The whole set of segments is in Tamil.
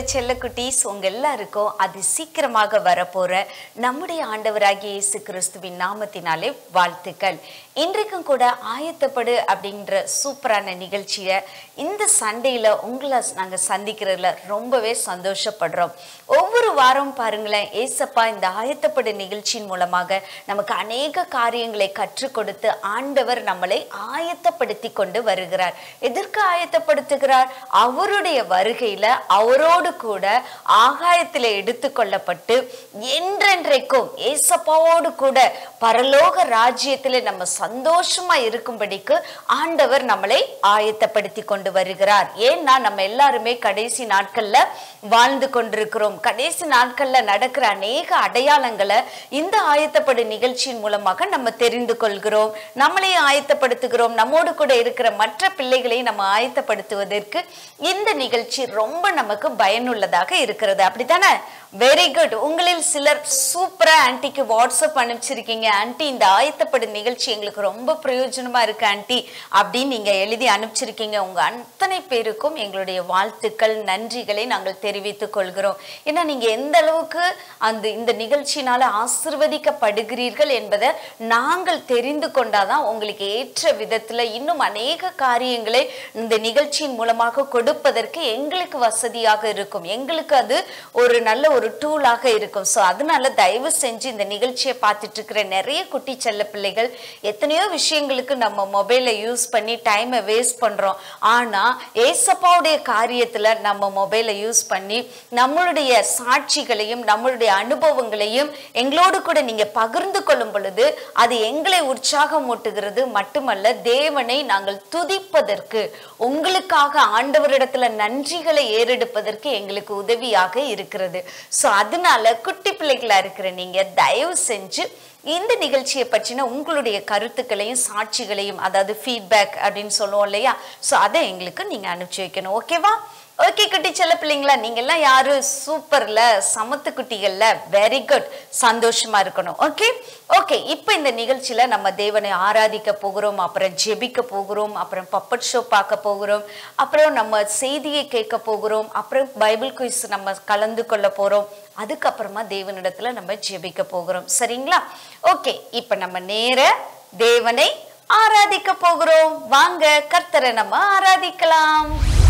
செல்லக்குட்டீஸ் உங்க எல்லாருக்கும் அது சீக்கிரமாக வரப்போற நம்முடைய ஆண்டவராகிய இயேசு கிறிஸ்துவின் நாமத்தினாலே வாழ்த்துக்கள் இன்றைக்கும் கூட ஆயத்தப்படு அப்படின்ற சூப்பரான நிகழ்ச்சியை இந்த சண்டேல உங்களை நாங்க சந்திக்கிறதுல ரொம்பவே சந்தோஷப்படுறோம் ஒவ்வொரு வாரம் பாருங்களேன் ஏசப்பா இந்த ஆயத்தப்படு நிகழ்ச்சியின் மூலமாக நமக்கு அநேக காரியங்களை கற்றுக் கொடுத்து ஆண்டவர் நம்மளை ஆயத்தப்படுத்தி கொண்டு வருகிறார் எதற்கு ஆயத்தப்படுத்துகிறார் அவருடைய வருகையில அவரோடு கூட ஆகாயத்தில் எடுத்துக்கொள்ளப்பட்டு என்றென்றைக்கும் ஏசப்பாவோடு கூட பரலோக ராஜ்யத்திலே நம்ம சந்தோஷமா இருக்கும்படிக்கு ஆண்டவர் நம்மளை ஆயத்தப்படுத்தி கொண்டு வருகிறார் ஏன்னா நம்ம எல்லாருமே கடைசி நாட்கள்ல வாழ்ந்து கொண்டிருக்கிறோம் கடைசி நாட்கள்ல நடக்கிற அநேக அடையாளங்களை இந்த ஆயத்தப்படு நிகழ்ச்சியின் மூலமாக நம்ம தெரிந்து கொள்கிறோம் நம்மளையும் ஆயத்தப்படுத்துகிறோம் நம்மோடு கூட இருக்கிற மற்ற பிள்ளைகளையும் நம்ம ஆயத்தப்படுத்துவதற்கு இந்த நிகழ்ச்சி ரொம்ப நமக்கு பயனுள்ளதாக இருக்கிறது அப்படித்தானே வெரி குட் உங்களில் சிலர் சூப்பரா ஆன்ட்டிக்கு வாட்ஸ்அப் அனுப்பிச்சிருக்கீங்க ஆன்ட்டி இந்த ஆயத்தப்படு நிகழ்ச்சி எங்களுக்கு ரொம்ப பிரயோஜனமா இருக்கு ஆன்ட்டி அப்படின்னு நீங்க எழுதி அனுப்பிச்சிருக்கீங்க உங்க அத்தனை பேருக்கும் எங்களுடைய வாழ்த்துக்கள் நன்றிகளை நாங்கள் தெரிவித்துக் கொள்கிறோம் ஏன்னா நீங்க எந்த அளவுக்கு அந்த இந்த நிகழ்ச்சியினால ஆசிர்வதிக்கப்படுகிறீர்கள் என்பதை நாங்கள் தெரிந்து கொண்டாதான் உங்களுக்கு ஏற்ற விதத்துல இன்னும் அநேக காரியங்களை இந்த நிகழ்ச்சியின் மூலமாக கொடுப்பதற்கு எங்களுக்கு வசதியாக இருக்கும் எங்களுக்கு அது ஒரு நல்ல ஒரு டூலாக இருக்கும் ஸோ அதனால தயவு செஞ்சு இந்த நிகழ்ச்சியை பார்த்துட்டு இருக்கிற நிறைய குட்டி செல்ல பிள்ளைகள் எத்தனையோ விஷயங்களுக்கு நம்ம மொபைலை யூஸ் பண்ணி டைமை வேஸ்ட் பண்றோம் ஆனா ஏசப்பாவுடைய காரியத்துல நம்ம மொபைலை யூஸ் பண்ணி நம்மளுடைய சாட்சிகளையும் நம்மளுடைய அனுபவங்களையும் எங்களோடு கூட நீங்க பகிர்ந்து கொள்ளும் பொழுது அது எங்களை உற்சாகமூட்டுகிறது மட்டுமல்ல தேவனை நாங்கள் துதிப்பதற்கு உங்களுக்காக ஆண்டவரிடத்துல நன்றிகளை ஏறெடுப்பதற்கு எங்களுக்கு உதவியாக இருக்கிறது ஸோ அதனால குட்டி பிள்ளைகளா இருக்கிற நீங்க தயவு செஞ்சு இந்த நிகழ்ச்சியை பற்றின உங்களுடைய கருத்துக்களையும் சாட்சிகளையும் அதாவது ஃபீட்பேக் அப்படின்னு சொல்லுவோம் இல்லையா ஸோ அதை எங்களுக்கு நீங்க அனுப்பிச்சு வைக்கணும் ஓகேவா ஓகே குட்டி செல்ல பிள்ளைங்களா நீங்கெல்லாம் யாரு சூப்பர்ல சமத்து குட்டிகள்ல வெரி குட் சந்தோஷமா இருக்கணும் ஓகே ஓகே இப்போ இந்த நிகழ்ச்சியில நம்ம தேவனை ஆராதிக்க போகிறோம் அப்புறம் ஜெபிக்க போகிறோம் அப்புறம் பப்பட் ஷோ பார்க்க போகிறோம் அப்புறம் நம்ம செய்தியை கேட்க போகிறோம் அப்புறம் பைபிள் குயிஸ் நம்ம கலந்து கொள்ள போறோம் அதுக்கப்புறமா தேவனிடத்துல நம்ம ஜெபிக்க போகிறோம் சரிங்களா ஓகே இப்போ நம்ம நேர தேவனை ஆராதிக்க போகிறோம் வாங்க கர்த்தரை நம்ம ஆராதிக்கலாம்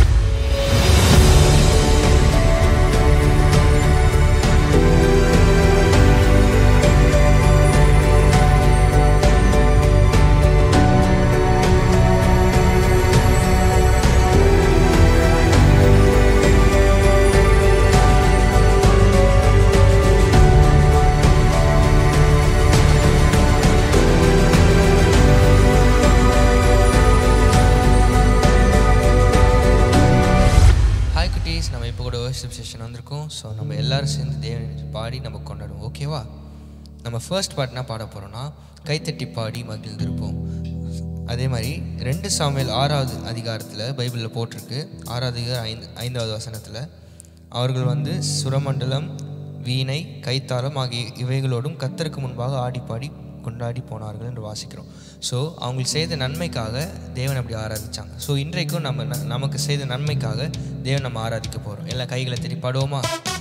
ஹாய் குட்டீஸ் நம்ம இப்போ கூட வர்ஷிப் செஷன் வந்திருக்கோம் ஸோ நம்ம எல்லாரும் சேர்ந்து தேவனை பாடி நம்ம கொண்டாடுவோம் ஓகேவா நம்ம ஃபர்ஸ்ட் பாட்டுனா பாட போகிறோம்னா கைத்தட்டி பாடி மகிழ்ந்திருப்போம் அதே மாதிரி ரெண்டு சாமியல் ஆறாவது அதிகாரத்தில் பைபிளில் போட்டிருக்கு ஆறாவது அதிகாரம் ஐந்து ஐந்தாவது வசனத்தில் அவர்கள் வந்து சுரமண்டலம் வீணை கைத்தாளம் ஆகிய இவைகளோடும் கத்தருக்கு முன்பாக ஆடி பாடி கொண்டாடி போனார்கள் என்று வாசிக்கிறோம் ஸோ அவங்களுக்கு செய்த நன்மைக்காக தேவன் அப்படி ஆராதிச்சாங்க ஸோ இன்றைக்கும் நம்ம ந- நமக்கு செய்த நன்மைக்காக தேவன் நம்ம ஆராதிக்க போகிறோம் எல்லாம் கைகளை தட்டி பாடுவோமா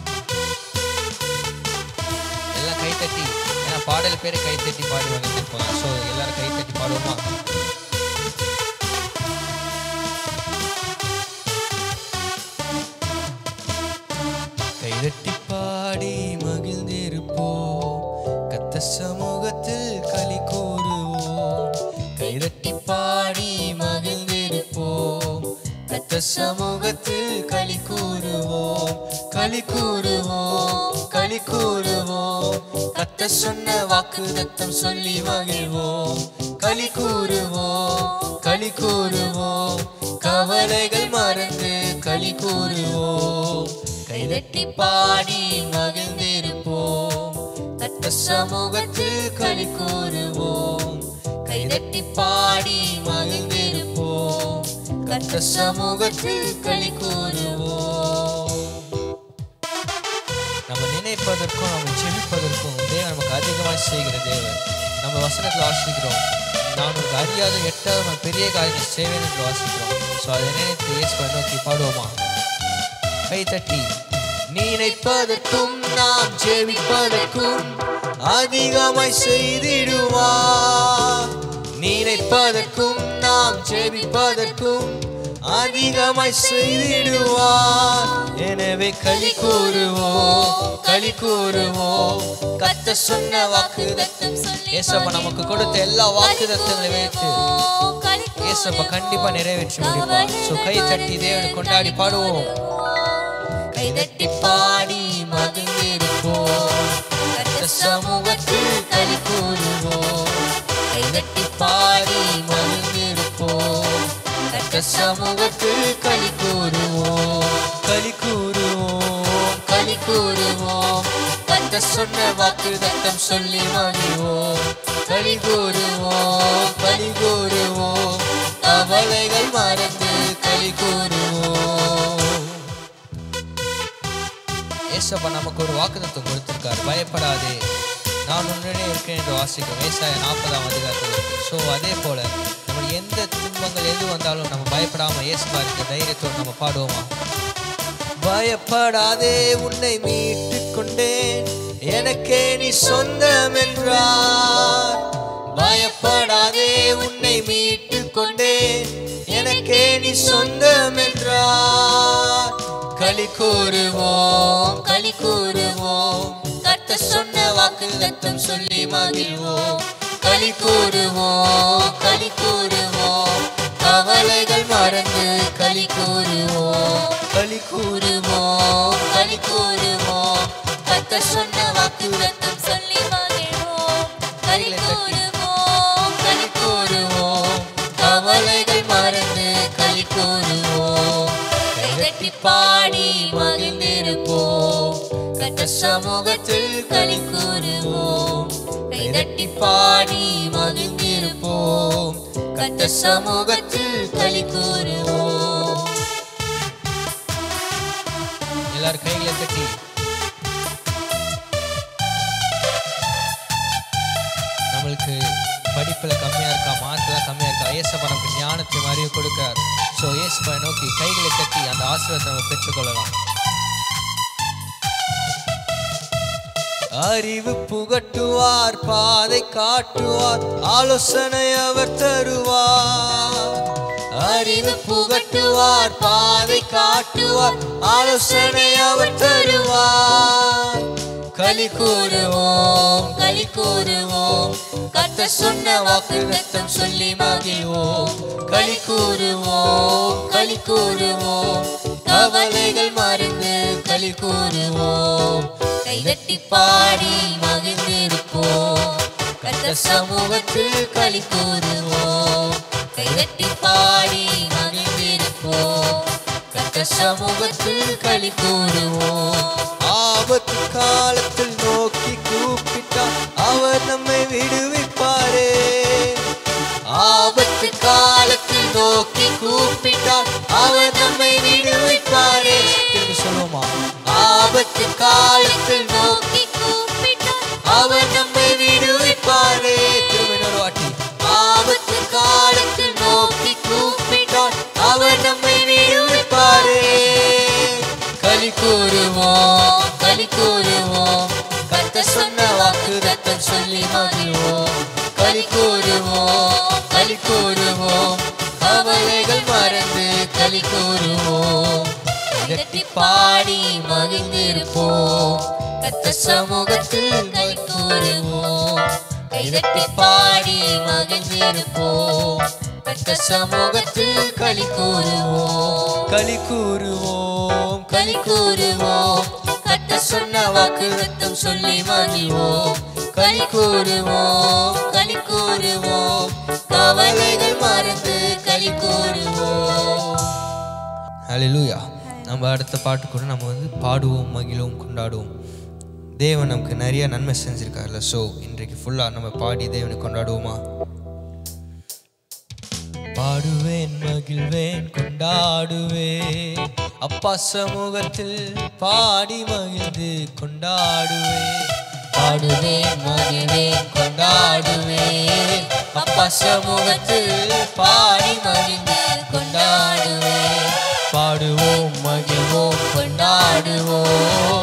எல்லாம் கை தட்டி ஏன்னா பாடல் பேரை கை தட்டி பாடி வந்துருப்பாங்க ஸோ எல்லாரும் கை தட்டி பாடுவோமா கைதட்டி பாடி மகிழ்ந்திருப்போம் கத்த சமூகத்தில் களி கூறுவோம் கைதட்டி பாடி மகிழ்ந்திருப்போம் கத்த சமூகத்தில் களி கூறுவோம் களி கூறுவோம் களி கூறுவோம் கத்த சொன்ன வாக்குதத்தம் சொல்லி மகிழ்வோம் களி கூறுவோம் களி கூறுவோம் கவலைகள் மறந்து களி கூறுவோம் கைதட்டி பாடி மகிழ்ந்திருப்போம் கத்த சமூகத்தில் களி கூறுவோம் கைதட்டி பாடி மகிழ்ந்திருப்போம் கத்த சமூகத்தில் களி கூறுவோம் நம்ம நினைப்பதற்கும் நம்ம செபிப்பதற்கும் தேவன் நமக்கு அதிகமாக செய்கிற தேவன் நம்ம வசனத்தில் வாசிக்கிறோம் நான் உங்களுக்கு அறியாத எட்டாவது நான் பெரிய காரியங்கள் செய்வேன் என்று வாசிக்கிறோம் ஸோ அதை நினைத்து இயேசுவை நோக்கி பாடுவோமா கை தட்டி நினைப்பதற்கும் நாம் ஜெபிப்பதற்கும் அதிகமாய் செய்திடுவார் நினைப்பதற்கும் நாம் ஜெபிப்பதற்கும் அதிகமாய் செய்திடுவார் எனவே களி கூறுவோம் களி கூறுவோம் கத்த சொன்ன வாக்குதத்தம் ஏசப்பா நமக்கு கொடுத்த எல்லா வாக்குதத்தங்களையும் வைத்து ஏசப்பா கண்டிப்பா நிறைவேற்றி முடிப்பார் சோ கை தட்டி தேவனை கொண்டாடி பாடுவோம் கை தட்டி பாடி மகிழ்ந்திருப்போம் கத்த சமூகத்தில் களி கூறுவோம் கை தட்டி பாடி மகிழ்ந்திருப்போம் கத்த சமூகத்தில் களி கூறுவோம் களி கூறுவோம் களி கூறுவோம் கத்த சொன்ன வாக்கு தத்தம் சொல்லி மகிழ்வோம் களி கூறுவோம் களி கூறுவோம் கவலைகள் மறந்து களி கூறுவோம் ஏசப்பா நமக்கு ஒரு வாக்குத்தத்தம் கொடுத்திருக்கார் பயப்படாதே நான் உடனே இருக்கேன் என்று வாசிக்கும் ஏசாய நாற்பதாம் அதிகாரத்தில் இருக்கு ஸோ அதே போல நம்ம எந்த துன்பங்கள் எது வந்தாலும் நம்ம பயப்படாம ஏசுபா இருக்க தைரியத்தோடு நம்ம பாடுவோமா பயப்படாதே உன்னை மீட்டு கொண்டேன் எனக்கே நீ சொந்தம் என்றார் பயப்படாதே உன்னை மீட்டு கொண்டேன் எனக்கே நீ சொந்தம் என்றார் களி கூறுவோம் களி கூறுவோம் கத்த சொன்ன வாக்கு தத்தம் சொல்லி மகிழ்வோம் களி கூறுவோம் களி கூறுவோம் கவலைகள் மறந்து களி கூறுவோம் களி கூறுவோம் களி கூறுவோம் கத்த சொன்ன வாக்கு தத்தம் சொல்லி மகிழ்வோம் களி கூறுவோம் களி கூறுவோம் கவலைகள் மறந்து களி கூறுவோம் கைதட்டி பாடி மகிழ்ந்திருப்போம் கத்த சமூகத்தில் களி கூறுவோம் கைதட்டி பாடி மகிழ்ந்திருப்போம் கத்த சமூகத்தில் களி கூறுவோம் எல்லாரும் கைகளை கட்டி நம்மளுக்கு படிப்பில் கம்மியாக இருக்கா மார்க்கெல்லாம் கம்மியாக இருக்கா ஏசப்பா நமக்கு ஞானத்தை மாதிரியும் கொடுக்கார் ஸோ ஏசப்பா நோக்கி கைகளை கட்டி அந்த ஆசீர்வாதத்தை நம்ம பெற்றுக்கொள்ளலாம் அறிவு புகட்டுவார் பாதை காட்டுவார் ஆலோசனை அவர் தருவார் அறிவு புகட்டுவார் பாதை காட்டுவார் ஆலோசனை அவர் தருவார் களி கூறுவோம் களி கூறுவோம் கத்த சொன்ன வாக்கு ரத்தம் சொல்லி மகிழ்வோம் களி கூறுவோம் களி கூறுவோம் கவலைகள் மறந்து களி கூறுவோம் கைதட்டி பாடி மகிழ்ந்திருப்போம் கத்த சமூகத்தில் களி கூறுவோம் கைதட்டி பாடி மகிழ்ந்திருப்போம் கத்த சமூகத்தில் களி கூறுவோம் ஆபத்து காலத்தில் நோக்கி கூப்பிட்டார் அவர் நம்மை விடுவிப்பாரே ஆபத்து காலத்தில் நோக்கி கூப்பிட்டார் அவர் நம்மை விடுவிப்பாரே திரும்பி சொல்லுவோமா ஆபத்து காலத்தில் நோக்கி கூப்பிட்டார் அவர் நம்மை விடுவிப்பாரே திரும்ப இன்னொரு வாட்டி ஆபத்து காலத்தில் நோக்கி கூப்பிட்டார் அவர் நம்மை விடுவிப்பாரே களி கூறுவோம் களி கூறுவோம் கத்த சொன்ன வாக்கு ரத்தம் சொல்லி மகிழ்வோம் களி கூறுவோம் களி கூறுவோம் கவலைகள் மறந்து களி கூறுவோம் இதட்டி பாடி மகிழ்ந்திருப்போம் கத்த சமூகத்தில் களி கூறுவோம் கைதட்டி பாடி மகிழ்ந்திருப்போம் கத்த சமூகத்தில் களி கூறுவோம் களி கூறுவோம் களி கூறுவோம் கத்த சொன்ன வாக்கு ரத்தம் சொல்லி மகிழ்வோம் களி கூறுவோம் களி கூறுவோம் கவலைகள் மறந்து களி கூறுவோம் ஹalleluya நம்ம அடுத்த பாட்டு கூட நம்ம வந்து பாடுவோம் மகிழுவோம் கொண்டாடுவோம் தேவன் நமக்கு நிறைய நன்மை செஞ்சிருக்காருல்ல ஸோ இன்றைக்கு ஃபுல்லாக நம்ம பாடி தேவனை கொண்டாடுவோமா பாடுவேன் மகிழ்வேன் கொண்டாடுவேன் அப்பா சமூகத்தில் பாடி மகிழ்ந்து கொண்டாடுவேன் பாடுவேன் மகிழ்வேன் கொண்டாடுவேன் அப்பா சமூகத்தில் பாடி மகிழ்ந்து கொண்டாடுவேன் பாடுவோம் மகிழ்வோம் கொண்டாடுவோம்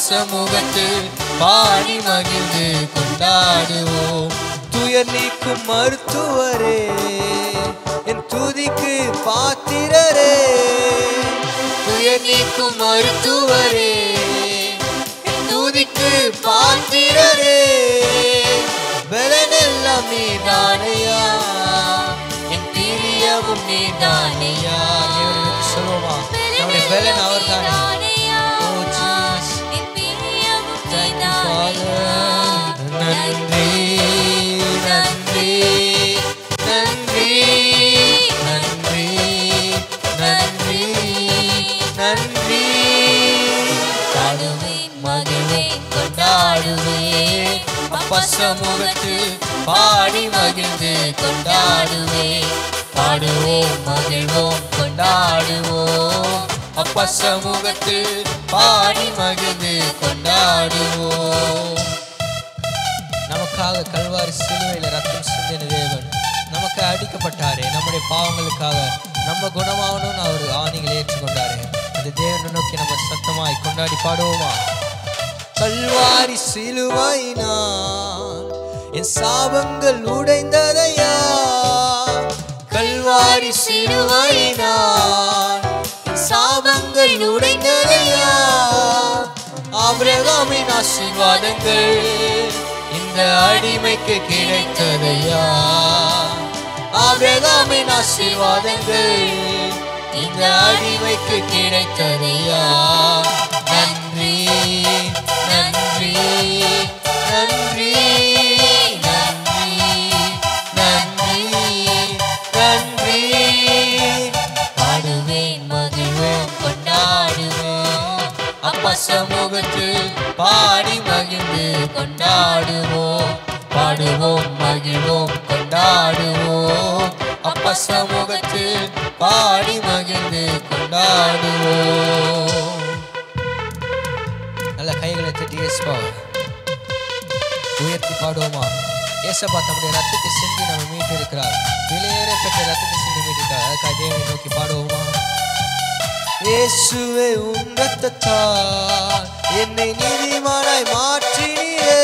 சமூகத்தில் பாடி மகிழ்ந்து கொண்டாடுவோம் துயர் நீக்கும் மருத்துவரே என் துதிக்கு பாத்திரரே துயர் நீக்கும் மருத்துவரே என் துதிக்கு பாத்திரரே பலனெல்லாம் நீதானையா என் பிரியமும் நீதானையா தேவனுக்கு சொல்லுவோமா நம்முடைய பலன் அவர்தானே Oh, Jesus. Thank you, Father. நன்றி நன்றி நன்றி நன்றி நன்றி நன்றி பாடுவேன், மகிழ்வேன், கொண்டாடுவேன். அப்பா சமூகத்தில் பாடி மகிழ்ந்து கொண்டாடுவேன் பாடுவோம் மகிழ்வோம் கொண்டாடுவோம் அப்பா சமூகத்தில் பாடி மகிழ்ந்து கொண்டாடுவோம் நமக்காக கல்வாரி சிலுவையில் ரத்தம் சிந்தின தேவன் நமக்கு அடிக்கப்பட்டாரே நம்முடைய பாவங்களுக்காக நம்ம குணமாகணும்னு அவர் ஆணிகள் ஏற்றுக்கொண்டாரே அந்த தேவனை நோக்கி நம்ம சத்தமாய் கொண்டாடி பாடுவோமா கல்வாரி சிலுவையினால் என் சாபங்கள் உடைந்ததையா கல்வாரி சிலுவையினால் என் சாபங்கள் உடைந்ததையா ஆபிரகாமின் ஆசீர்வாதங்கள் இந்த அடிமைக்கு கிடைத்ததையா ஆபிரகாமின் ஆசீர்வாதங்கள் இந்த அடிமைக்கு கிடைத்ததையா நன்றி நன்றி நன்றி நன்றி நன்றி நன்றி பாடுவேன் மகிழ்வோம் கொண்டாடுவோம் அப்பா சமூகத்தில் பாடி மகிழ்ந்து கொண்டாடுவோம் பாடுவோம் மகிழ்வோம் கொண்டாடுவோம் அப்பா சமூகத்தில் பாடி மகிழ்ந்து கொண்டாடுவோம் நல்ல கைகளை தட்டி ஏசுப்பா உயர்த்தி பாடுவோமா ஏசப்பா தம்முடைய ரத்தத்தை சிந்தி நம்ம மீட்டு இருக்கிறார் விலையேற பெற்ற ரத்தத்தை சிந்தி மீட்டிருக்கார் அதுக்காக தேவனை நோக்கி பாடுவோமா இயேசுவே உன் ரத்தத்தால் என்னை நீதிமானாய் மாற்றினீரே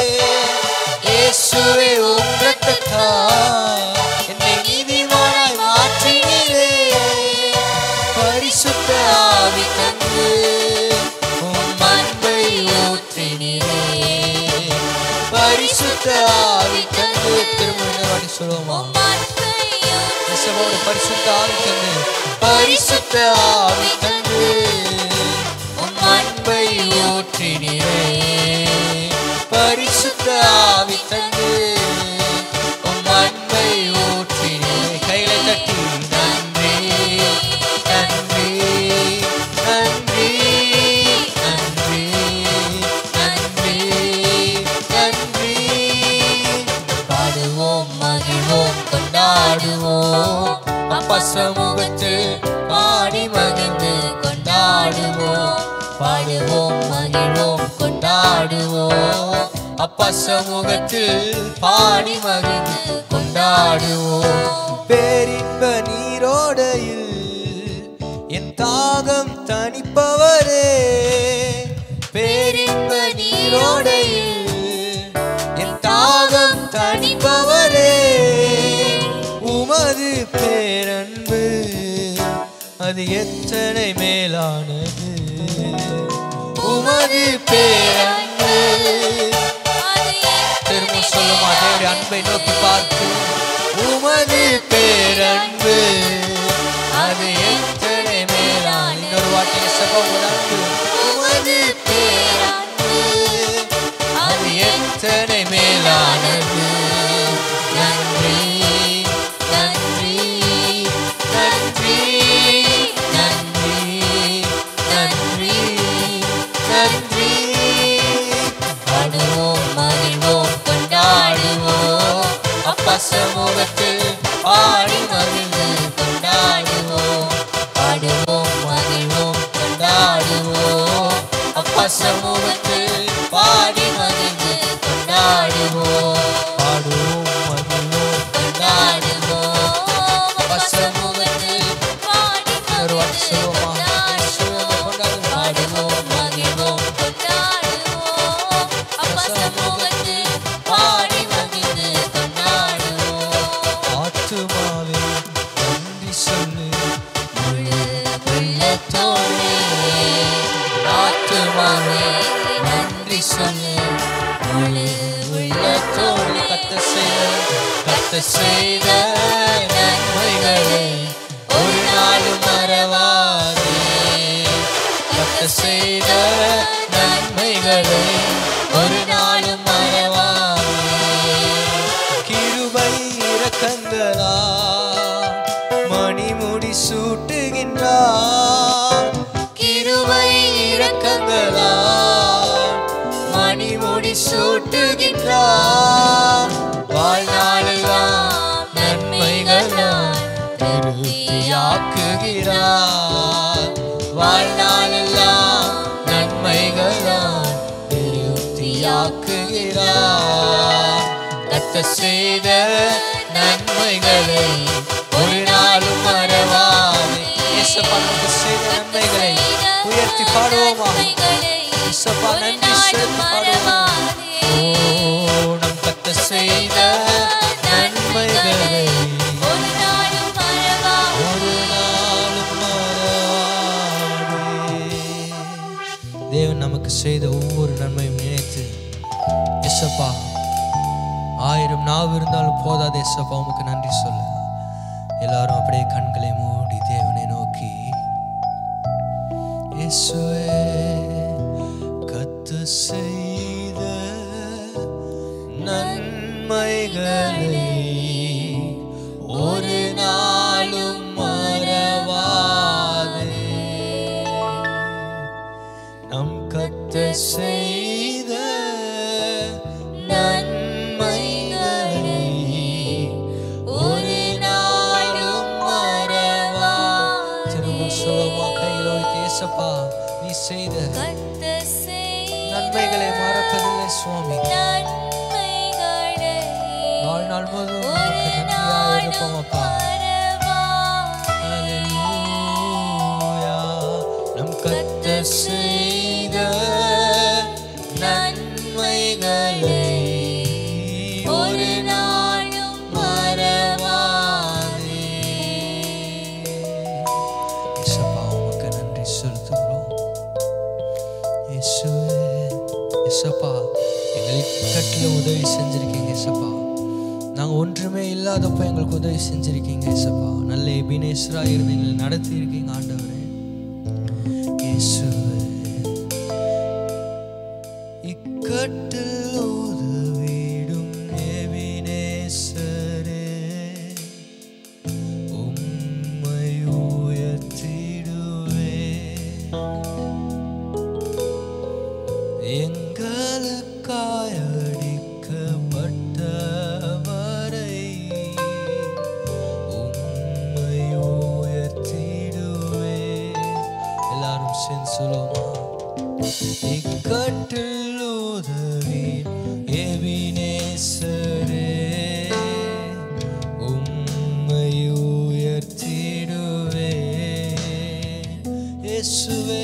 இயேசுவே உன் ரத்தத்தால் என்னை நீதிமானாய் மாற்றினீரே பரிசுத்த ஆவி தந்து உம் அன்பை ஊற்றினீரே பரிசுத்த ஆவி தந்து திரும்ப வாடி சொல்லுவோமா இயேசுவோட பரிசுத்த ஆவி தந்து பரிசுத்த ஆவி தந்து உம் அன்பை ஊற்றினீரே பரிசுத்த ஆவி தந்து உம் அன்பை ஊற்றினீரே கைகளை தட்டி நன்றி நன்றி நன்றி நன்றி நன்றி நன்றி பாடுவோம் மகிழ்வோம் கொண்டாடுவோம் அப்பா சமூகத்தில் பாடி மகிழ்ந்து கொண்டாடுவோம் பாடுவோம் மகிழ்வோம் கொண்டாடுவோம் அப்பா சமூகத்தில் பாடி மகிழ்ந்து கொண்டாடுவோம் பேரின்ப நீரோடையில் என் தாகம் தணிப்பவரே பேரின்ப நீரோடையில் என் தாகம் தணிப்பவரே உமது பேரன்பு அது எத்தனை மேலானது உமது பேரன்பு திரும்ப சொல்லுமா தேவடைய அன்பை நோக்கி பார்த்து உமது பேரன்பு அது எத்தனை மேலான இன்னொரு வாட்டி சபம் அன்பு உமது பேரன்பு அது எத்தனை மேலானது நன்றி நன்றி நன்றி நன்றி நன்றி நன்றி பாடுவோம் மகிழ்வோம் கொண்டாடுவோம் அப்பா சமூகத்தில் பாடி மகிழ்ந்து கொண்டாடுவோம் பாடுவோம் மகிழ்வோம் கொண்டாடுவோம் அப்பா சமூகத்தில் பாடி மகிழ்ந்து கொண்டாடுவோம் பாடுவோம் மகிழ்வோம் கொண்டாடுவோம் அப்பா சமூகத்தில் ஒரு வாட்டி சொல்லுவோமா இயேசுவை கொண்டாடுவோம் பாடுவோம் மகிழ்வோம் கர்த்தர் செய்த நன்மைகளை ஒரு நாளும் மறவாதே கர்த்தர் செய்த நன்மைகளை ஒரு நாளும் மறவாதே கிருபை இரக்கங்களா மணிமுடி சூட்டுகின்றார் கிருபை இரக்கங்களா மணிமுடி சூட்டுகின்றார் வாழ்நாளெல்லாம் நன்மைகளால் திருப்தியாக்குகிறார் வாழ்நாளெல்லாம் நன்மைகளால் திருப்தியாக்குகிறார் கத்த செய்த நன்மைகளை ஒரு நாளும் மறவாதே இயேசப்பா நமக்கு செய்த நன்மைகளை உயர்த்தி பாடுவோமா இயேசப்பா நன்றி செலுத்தி பாடுவோமா ஓ நம் கத்த செய்த நன்மைகளை ஒரு நாளும் மறவா ஒரு நாளும் மறவாதே. தேவன் நமக்கு செய்த ஒவ்வொரு நன்மையும் நினைத்து எஸ்ஸப்பா ஆயிரம் நாவு இருந்தாலும் போதாது எஸ்ஸப்பா உமக்கு நன்றி சொல்ல எல்லாரும் அப்படியே கண்களை மூடி தேவனை நோக்கி இயேசுவே கத்து செய்த நன்மைகளை ஒரு நாளும் மறவாதே நம் கத்த செய்த நன்மைகளை ஒரு நாளும் மறவா திரும்ப சொல்லுமா கையில் வைத்து ஏசப்பா நீ செய்த கர்த்தர் செய்த நன்மைகளை மறப்பதில்லை சுவாமி நன்மைகளை வாழ்நாள் முழுவதும் ஒரு உமக்கு நன்றியாக இருப்போம் நாளும் அப்பா மறவாதே. ஹalleluya நம் கத்த செய்த நன்மைகளை ஒரு நாளும் மறவாதே இயேசுப்பா உமக்கு நன்றி செலுத்துகிறோம் இயேசுவே இயேசப்பா எங்களுக்கு கட்டில் உதவி செஞ்சிருக்கீங்க இயேசப்பா நாங்கள் ஒன்றுமே இல்லாதப்ப எங்களுக்கு உதவி செஞ்சிருக்கீங்க இயேசப்பா நல்ல எபினேஸ்வரா இருந்து எங்களை நடத்தி இருக்கீங்க ஆண்டவரே இயேசுவே இக்கட்டில் உதவிடும் எபினேசரே உம்மை உயர்த்திடுவே எங்களுக்காய் அடிக்கப்பட்டவரை உம்மை உயர்த்திடுவே எல்லாரும் சேர்ந்து சொல்லுவோமா இக்கட்டில் உதவி எபினேசரே உம்மை உயர்த்திடுவே இயேசுவே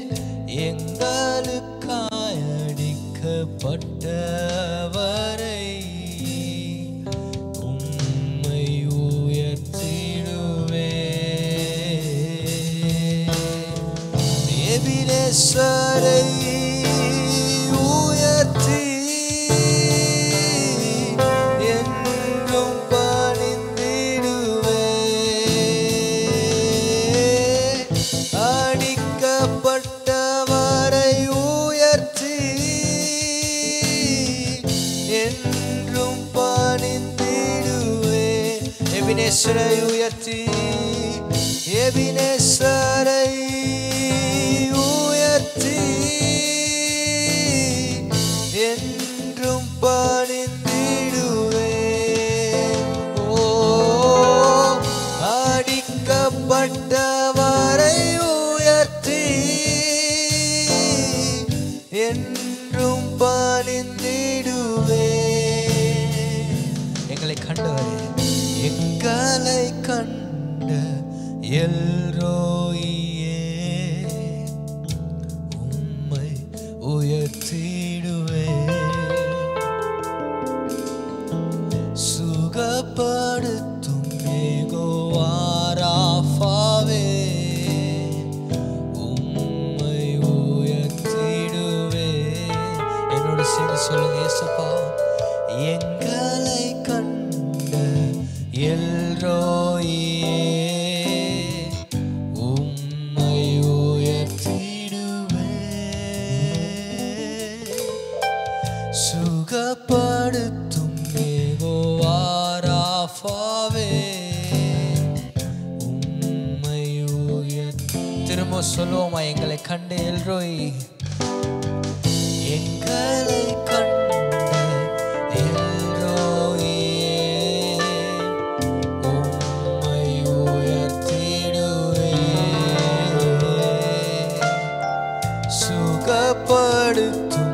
எங்களுக்காய் அடிக்கப்பட்டவரை உம்மை உயர்த்திடுவே எபினேசரை உயர்த்தி என்றும் பணிந்திடுவே அடிக்கப்பட்டவரை உயர்த்தி என்றும் பணிந்திடுவே எபினேஸ்வரை உயர்த்தி எபினேஸ்வரை உயர்த்தி என்றும் பணிந்திடுவே ஓ அடிக்கப்பட்டவரை உயர்த்தி என்றும் பணிந்திடுவே எங்களை கண்டவரே எங்களை கண்ட எல்ரோயே உம்மை உயர்த்திடுவே சுகப்படுத்தும் ஏகோவாராஃபாவே உம்மை உயர்த்திடுவே என்னோட சேர்ந்து சொல்லுங்க ஏசப்பா எங்களை கண்ட திரும்ப சொல்லுவோமா எங்களை கண்டு எல்ரோய் எங்களை கண்ட எல்ரோயே உம்மை உயர்த்திடுவே சுகப்படுத்தும்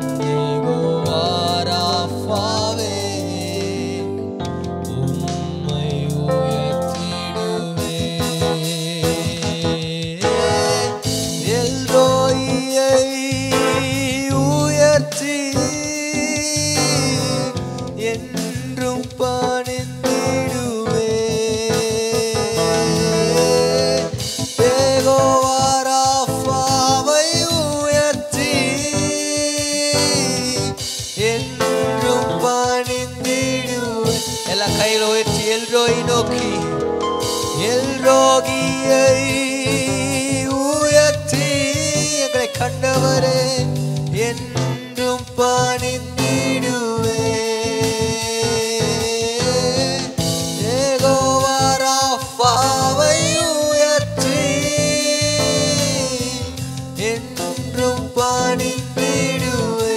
யெகோவாராஃபாவே, உம்மை உயர்த்திடுவே. எல்ரோயியை உயர்த்தி என்றும் பணிந்திடுவே யெகோவாராஃபாவை உயர்த்தி என்றும் பணிந்திடுவே எல்லா கையில் உயர்த்தி எல்ரோய் நோக்கி எல்ரோகியை உயர்த்தி எங்களை கண்டவரே என்றும் பணிந்திடுவே யெகோவாராஃபாவை உயர்த்தி என்றும் பணிந்திடுவே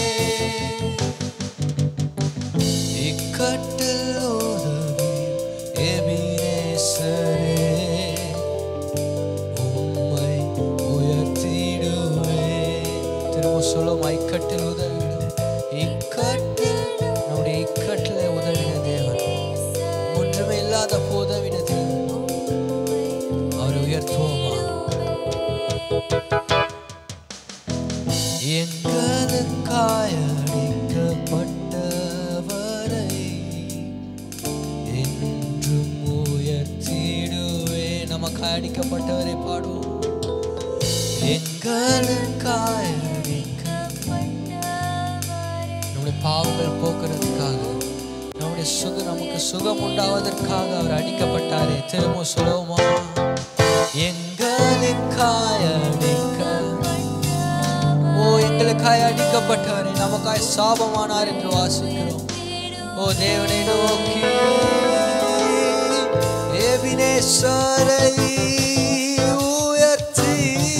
இக்கட்டில் உதவி எபினேசரே உம்மை உயர்த்திடுவே திரும்ப சொல்லுமா இக்கட்டில் உதவிடும் இக்கட்டில் நம்முடைய இக்கட்டில் உதவின தேவன் ஒன்றுமே இல்லாத உதவின தேவன் அவர் உயர்த்துவோமா எங்களுக்காய் அடிக்கப்பட்டவரை என்றும் உயர்த்திடுவே நமக்காய் அடிக்கப்பட்டவரை பாடுவோம் எங்களுக்காய் அடிக்க நம்முடைய பாவங்கள் போக்குறதுக்காக நம்முடைய சுகம் நமக்கு சுகம் உண்டாவதற்காக அவர் அடிக்கப்பட்டாரே திரும்ப சொல்லுவோமா எங்களுக்காய் அடிக்க ஓ எங்களுக்காய் அடிக்கப்பட்டவரே நமக்காய் சாபமானார் என்று வாசிக்கிறோம் ஓ தேவனை நோக்கி எபினேசரை உயர்த்தி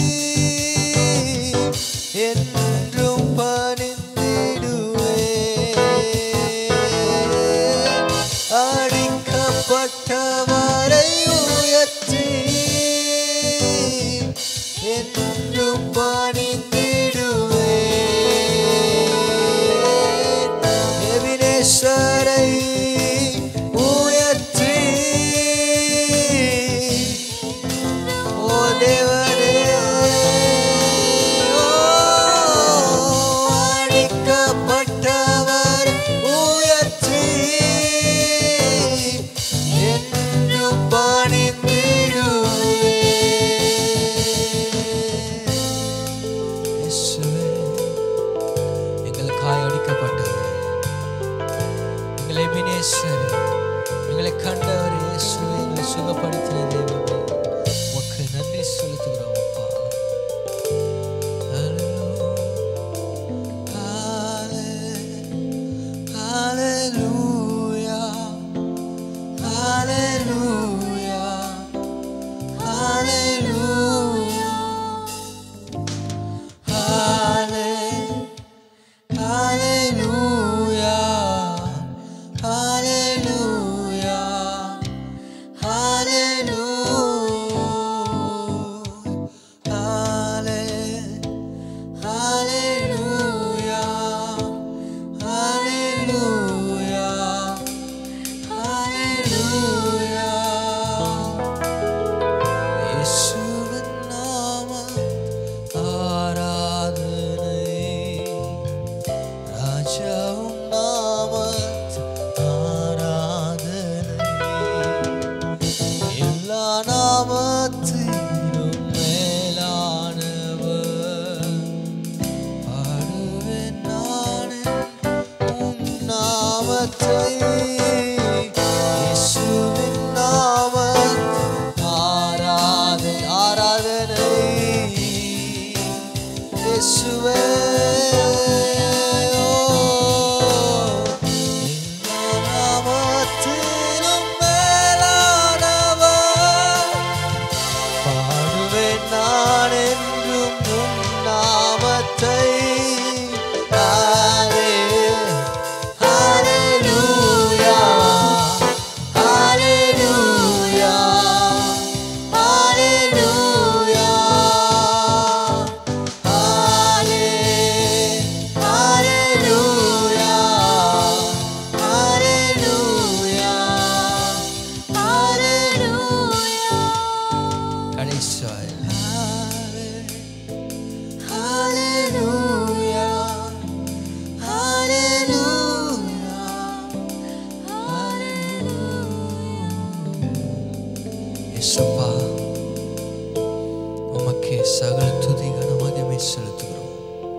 என்றும் பணிந்திடுவே அடிக்கப்பட்டவரை உயர்த்தி என்றும் பணிந்திடுவே எபினேசரை உயர்த்தி ஓ தேவனே ஓ, அடிக்கப்பட்டவர் உயர்த்தி என்றும் பணிந்திடுவே இயேசுவே, எங்களுக்காய் அடிக்கப்பட்டவர் எங்களை வினேஸ்வர் எங்களை கண்டவர் இயேசுவே எங்களை சுகப்படுத்தின தேவனே உமக்கு நன்றி செலுத்துகிறோம் அப்பா Hallelujah. Hallelujah. Hallelujah. Halle- Hallelujah. Hallelujah. Hallelujah. Halle- Hallelujah. Hallelujah. Hallelujah. இயேசுவின் நாமம் ஆராதனை ராஜாவும் நாமத் ஆராதனை எல்லா நாமத்திலும் மேலானவர் பாடுவேன் நானே உம் நாமத்தை இயேசுவின் நாமத் ஆராதனை ஆராதனை இயேசுவே ஓ, எல்லா நாமத்திலும் மேலானவர் பாடுவேன் நான் Israel. Hallelujah. இயேசுப்பா உமக்கே சகல துதி கனமகிமை செலுத்துகிறோம்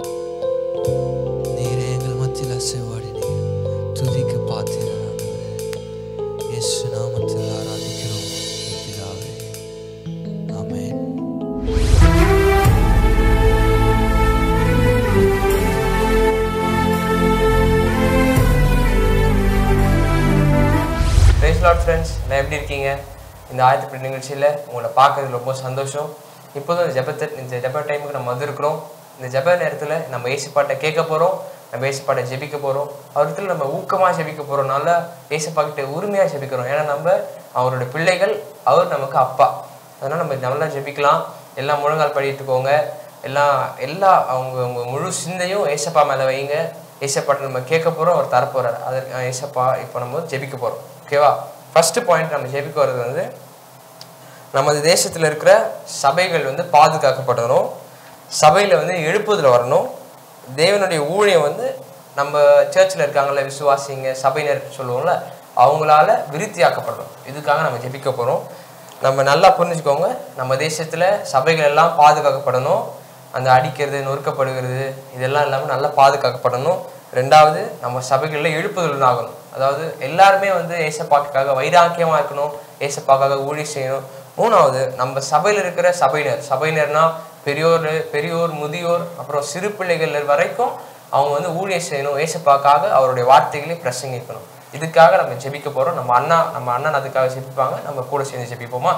நீரே எங்கள் மத்தியில் அசைவாடினீர் துதிக்கு பாத்திரனானவரே இயேசு நாமத்தில் ஆராதிக்கிறோம் பிதாவே ஆமென் பிரைஸ் லாட் ஃப்ரெண்ட்ஸ் நான் எப்படி இருக்கீங்க இந்த ஆயத்தப்படி நிகழ்ச்சியில் உங்களை பார்க்கறது ரொம்ப சந்தோஷம் இப்போதும் இந்த ஜெபத்தை இந்த ஜெப டைமுக்கு நம்ம வந்திருக்கிறோம் இந்த ஜெப நேரத்தில் நம்ம ஏசுப்பாட்டை கேட்க போகிறோம் நம்ம ஏசுப்பாட்டை ஜெபிக்க போகிறோம் அவர்கிட்ட நம்ம ஊக்கமாக ஜெபிக்க போகிறோம் நல்லா ஏசுப்பாக்கிட்ட உரிமையாக ஜெபிக்கிறோம் ஏன்னா நம்ம அவரோட பிள்ளைகள் அவர் நமக்கு அப்பா அதனால் நம்ம நல்லா ஜெபிக்கலாம் எல்லாம் முழங்கால் படிட்டுக்கோங்க எல்லாம் எல்லா அவங்க அவங்க முழு சிந்தையும் ஏசப்பா மேலே வைங்க ஏசப்பாட்ட நம்ம கேட்க போகிறோம் அவர் தரப்போகிறார் அது ஏசப்பா இப்போ நம்ம ஜெபிக்க போகிறோம் ஓகேவா ஃபஸ்ட்டு பாயிண்ட் நம்ம ஜெபிக்க வர்றது வந்து நமது தேசத்தில் இருக்கிற சபைகள் வந்து பாதுகாக்கப்படணும் சபையில் வந்து எழுப்புதல் வரணும் தேவனுடைய ஊழியம் வந்து நம்ம சர்ச்சில் இருக்காங்கல்ல விசுவாசிங்க சபையினர் சொல்லுவோம்ல அவங்களால விருத்தியாக்கப்படணும் இதுக்காக நம்ம ஜெபிக்க போகிறோம் நம்ம நல்லா புரிஞ்சுக்கோங்க நம்ம தேசத்தில் சபைகள் எல்லாம் பாதுகாக்கப்படணும் அந்த அடிக்கிறது நொறுக்கப்படுகிறது இதெல்லாம் இல்லாமல் நல்லா பாதுகாக்கப்படணும் ரெண்டாவது நம்ம சபைகளில் எழுப்புதல் ஆகணும் அதாவது எல்லாருமே வந்து ஏசப்பாக்காக வைராக்கியமாக இருக்கணும் ஏசப்பாக்காக ஊழி செய்யணும் மூணாவது நம்ம சபையில் இருக்கிற சபையினர் சபையினர்னா பெரியோர் பெரியோர் முதியோர் அப்புறம் சிறு பிள்ளைகள் வரைக்கும் அவங்க வந்து ஊழியம் செய்யணும் ஏசப்பாக்காக அவருடைய வார்த்தைகளை பிரசங்கிக்கணும் இதுக்காக நம்ம ஜெபிக்க போகிறோம் நம்ம அண்ணா நம்ம அண்ணன் அதுக்காக ஜெபிப்பாங்க நம்ம கூட சேர்ந்து ஜெபிப்போமா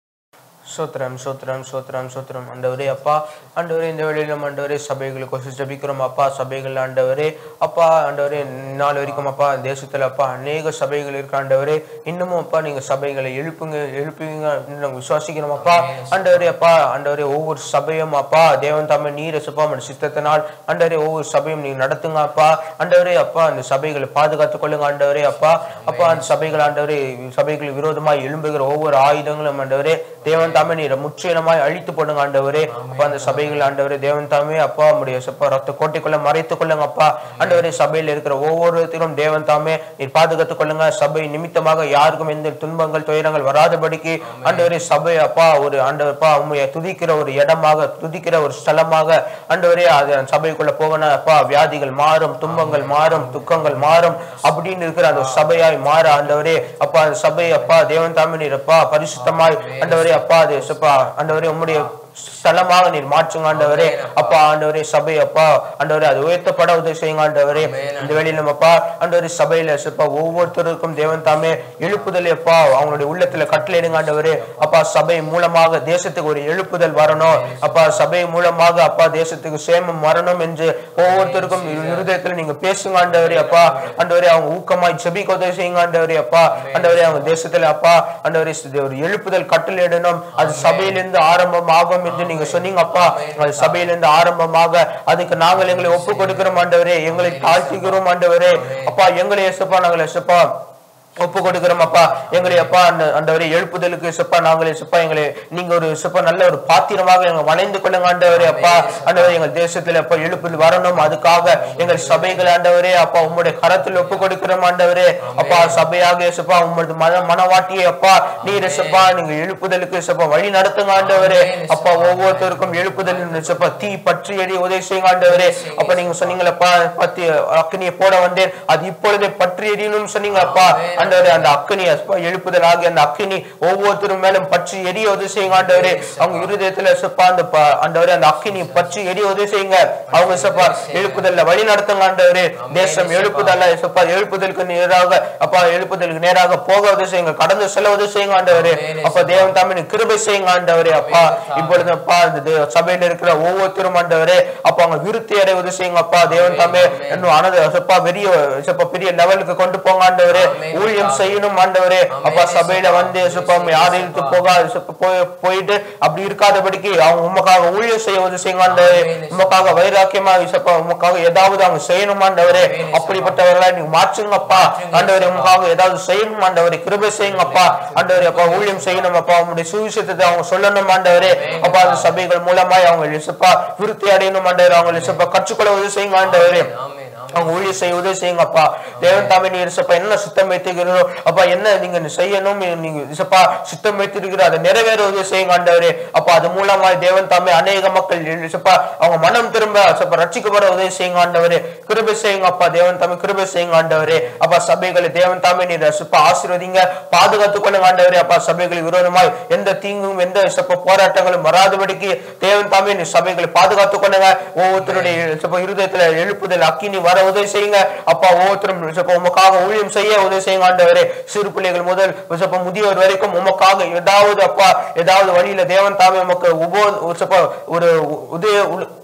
சோத்திரம் சோத்திரம் சோத்திரம் சோத்திரம் ஆண்டவரே அப்பா ஆண்டவரே இந்த வேளையில நம்ம ஆண்டவரே சபைகளுக்கு ஜபிக்கிறோம் அப்பா சபைகள் ஆண்டவரே அப்பா ஆண்டவரே நாள் வரைக்கும் அப்பா தேசத்துல அப்பா அநேக சபைகள் இருக்கு ஆண்டவரே இன்னமும் அப்பா நீங்க சபைகளை எழுப்புங்க எழுப்புவீங்க நாங்க விசுவாசிக்கிறோம் அப்பா ஆண்டவரே அப்பா ஆண்டவரே ஒவ்வொரு சபையும் அப்பா தேவன் தாமே நீர் சுப்பா உம்முடைய சித்தத்தினால் ஆண்டவரே ஒவ்வொரு சபையும் நீங்க நடத்துங்க அப்பா ஆண்டவரே அப்பா அந்த சபைகளை பாதுகாத்துக் கொள்ளுங்க ஆண்டவரே அப்பா அப்பா அந்த சபைகள் ஆண்டவரே சபைகள் விரோதமாய் எழும்புகிற ஒவ்வொரு ஆயுதங்களும் ஆண்டவரே தேவன் தாமே நீரை முற்றிலுமாய் அழித்து போடுங்க ஆண்டவரே அப்பா அந்த சபைகள் ஆண்டவரே தேவன் தாமே அப்பா உடைய சப்பா ரத்த கோட்டைக்குள்ள மறைத்துக் கொள்ளுங்க அப்பா ஆண்டவரே சபையில் இருக்கிற ஒவ்வொருத்தரும் தேவன் தாமே நீர் பாதுகாத்துக் கொள்ளுங்க சபை நிமித்தமாக யாருக்கும் எந்த துன்பங்கள் துயரங்கள் வராதபடிக்கு ஆண்டவரே சபை அப்பா ஒரு ஆண்டவர்ப்பா உண்மையை துதிக்கிற ஒரு இடமாக துதிக்கிற ஒரு ஸ்தலமாக ஆண்டவரே அது அந்த சபைக்குள்ள போகணும் அப்பா வியாதிகள் மாறும் துன்பங்கள் மாறும் துக்கங்கள் மாறும் அப்படின்னு இருக்கிற அந்த சபையாய் மாற ஆண்டவரே அப்பா அந்த சபை அப்பா தேவன் தாமே நீர் அப்பா பரிசுத்தமாய் ஆண்டவரே அப்பா அது சப்பா ஆண்டவரே உம்முடைய ஸ்தலமாக நீர் மாற்றுங்க ஆண்டவரே அப்பா ஆண்டவரே சபை அப்பா ஆண்டவரே அது உயர்த்தப்பட உதவி செய்யுங்க ஆண்டவரே இந்த வேளையில நம்ம அப்பா ஆண்டவரே சபையில சப்பா ஒவ்வொருத்தருக்கும் தேவன் தாமே எழுப்புதல் அப்பா அவங்களுடைய உள்ளத்துல கட்டளையிடுங்க ஆண்டவரே அப்பா சபை மூலமாக தேசத்துக்கு ஒரு எழுப்புதல் வரணும் அப்பா சபை மூலமாக அப்பா தேசத்துக்கு சேமம் வரணும் என்று ஒவ்வொருத்தருக்கும் இருதயத்துல நீங்க பேசுங்க ஆண்டவரே அப்பா ஆண்டவரே அவங்க ஊக்கமாய் செபிக்க உதவி செய்யுங்க ஆண்டவரே அப்பா ஆண்டவரே அவங்க தேசத்துல அப்பா ஆண்டவரே இது ஒரு எழுப்புதல் கட்டளையிடணும் அது சபையிலிருந்து ஆரம்பம் ஆகும் என்று நீங்க சொன்னீங்க அப்பா அது சபையிலிருந்து ஆரம்பமாக அதுக்கு நாங்கள் எங்களை ஒப்பு கொடுக்கிறோம் ஆண்டவரே எங்களை தாழ்த்துகிறோம் ஆண்டவரே அப்பா எங்களை எசப்பா நாங்கள் எசப்பா ஒப்பு கொடுக்கிறோம் அப்பா எங்களை அப்பா அந்த ஆண்டவரே எழுப்புதலுக்கு சிப்பா நாங்களே சிப்பா எங்களை நீங்க ஒரு சிப்பா நல்ல ஒரு பாத்திரமாக எங்க வணைந்து கொள்ளுங்க ஆண்டவரே அப்பா ஆண்டவரே எங்கள் தேசத்துல அப்பா எழுப்புதல் வரணும் அதுக்காக எங்கள் சபைகள் ஆண்டவரே அப்பா உம்முடைய கரத்தில் ஒப்பு கொடுக்கிறோம் ஆண்டவரே அப்பா சபையாக சிப்பா உம்மது மன மனவாட்டியை அப்பா நீர் சிப்பா நீங்க எழுப்புதலுக்கு சிப்பா வழி நடத்துங்க ஆண்டவரே அப்பா ஒவ்வொருத்தருக்கும் எழுப்புதல் சிப்பா தீ பற்றி எறி உதவி செய்யுங்க ஆண்டவரே அப்ப நீங்க சொன்னீங்களப்பா பத்தி அக்னியை போட வந்தேன் அது இப்பொழுதே பற்றி எரியணும்னு சொன்னீங்க அப்பா ஆண்டவரே அந்த அக்கினி அப்பா எழுப்புதல் ஆகிய அந்த அக்கினி ஒவ்வொருத்தரும் மேலும் பற்றி எரிய உதவி செய்யுங்க ஆண்டவரே அவங்க இருதயத்துல சப்பா அந்த ப- ஆண்டவரே அந்த அக்கினி பற்றி எரிய உதவி செய்யுங்க அவங்க சப்பா எழுப்புதல்ல வழி நடத்துங்க ஆண்டவரே தேசம் எழுப்புதல்ல சப்பா எழுப்புதலுக்கு நேராக அப்பா எழுப்புதலுக்கு நேராக போக உதவி செய்யுங்க கடந்து செல்ல உதவி செய்யுங்க ஆண்டவரே அப்பா தேவன் தாமின் கிருபை செய்யுங்க ஆண்டவரே அப்பா இப்பொழுது அப்பா இந்த தே- சபையில இருக்கிற ஒவ்வொருத்தரும் ஆண்டவரே அப்பா அவங்க விருத்தி அடைய உதவி செய்யுங்க அப்பா தேவன் தாமே இன்னும் அனது சப்பா பெரிய சப்பா பெரிய லெவலுக்கு கொண்டு போங்க ஆண்டவரே ஊழிய ஊழியம் செய்யணும் ஆண்டவரே அப்பா சபையில வந்து இயேசுப்பா யாரையும் போகாது இயேசுப்பா, போய் போயிட்டு அப்படி இருக்காதபடிக்கு அவங்க உமக்காக ஊழியம் செய்ய உதவி செய்யுங்க ஆண்டவரே உமக்காக வைராக்கியமா இசப்பா உமக்காக ஏதாவது அவங்க செய்யணும் ஆண்டவரே அப்படிப்பட்டவர்களா நீங்க மாற்றுங்கப்பா ஆண்டவரே உமக்காக ஏதாவது செய்யணும் ஆண்டவரே கிருபை செய்யுங்கப்பா ஆண்டவரே அப்பா ஊழியம் செய்யணும் அப்பா உங்களுடைய சுவிசேஷத்தை அவங்க சொல்லணும் ஆண்டவரே அப்பா அந்த சபைகள் மூலமாய் அவங்க இசப்பா விருத்தி அடையணும் ஆண்டவரே அவங்க இசப்பா கற்றுக்கொள்ள உதவி செய்யுங்க ஆண்டவரே ஆமென் ஆமென் அவங்க ஊழியம் செய்ய உதவி செய்யுங்கப்பா தேவன் தாமே நீர் இசப்பா என்ன சித்தம் வைத்திருக்கிறோ அப்பா என்ன நீங்க செய்யணும் நீங்க இசப்பா சித்தம் வைத்திருக்கிற அதை நிறைவேற உதவி செய்யுங்க ஆண்டவரே அப்பா அது மூலமா தேவன் தாமே அநேக மக்கள் இசப்பா அவங்க மனம் திரும்ப இசப்பா ரட்சிக்கப்பட உதவி செய்யுங்க ஆண்டவரே கிருபை செய்யுங்க அப்பா தேவன் தாமே கிருபை செய்யுங்க ஆண்டவரே அப்பா சபைகளை தேவன் தாமே நீர் இசப்பா ஆசீர்வதிங்க பாதுகாத்துக் கொள்ளுங்க ஆண்டவரே அப்பா சபைகள் விரோதமாய் எந்த தீங்கும் எந்த இசப்பா போராட்டங்களும் வராதபடிக்கு தேவன் தாமே நீர் சபைகளை பாதுகாத்துக் கொள்ளுங்க ஒவ்வொருத்தருடைய இசப்பா இருதயத்துல எழுப்புதல் அக்கினி வர உதவி செய்யுங்க அப்பா ஒவ்வொருத்தரும் இசப்பா உமக்காக ஊழியம் செய்ய உதவி செய்யுங்க ஆண்டவரே சிறு பிள்ளைகள் முதல் இசப்பா முதியோர் வரைக்கும் உமக்காக ஏதாவது அப்பா ஏதாவது வழியில தேவன் தாமே உமக்கு உபோ இசப்பா ஒரு உதய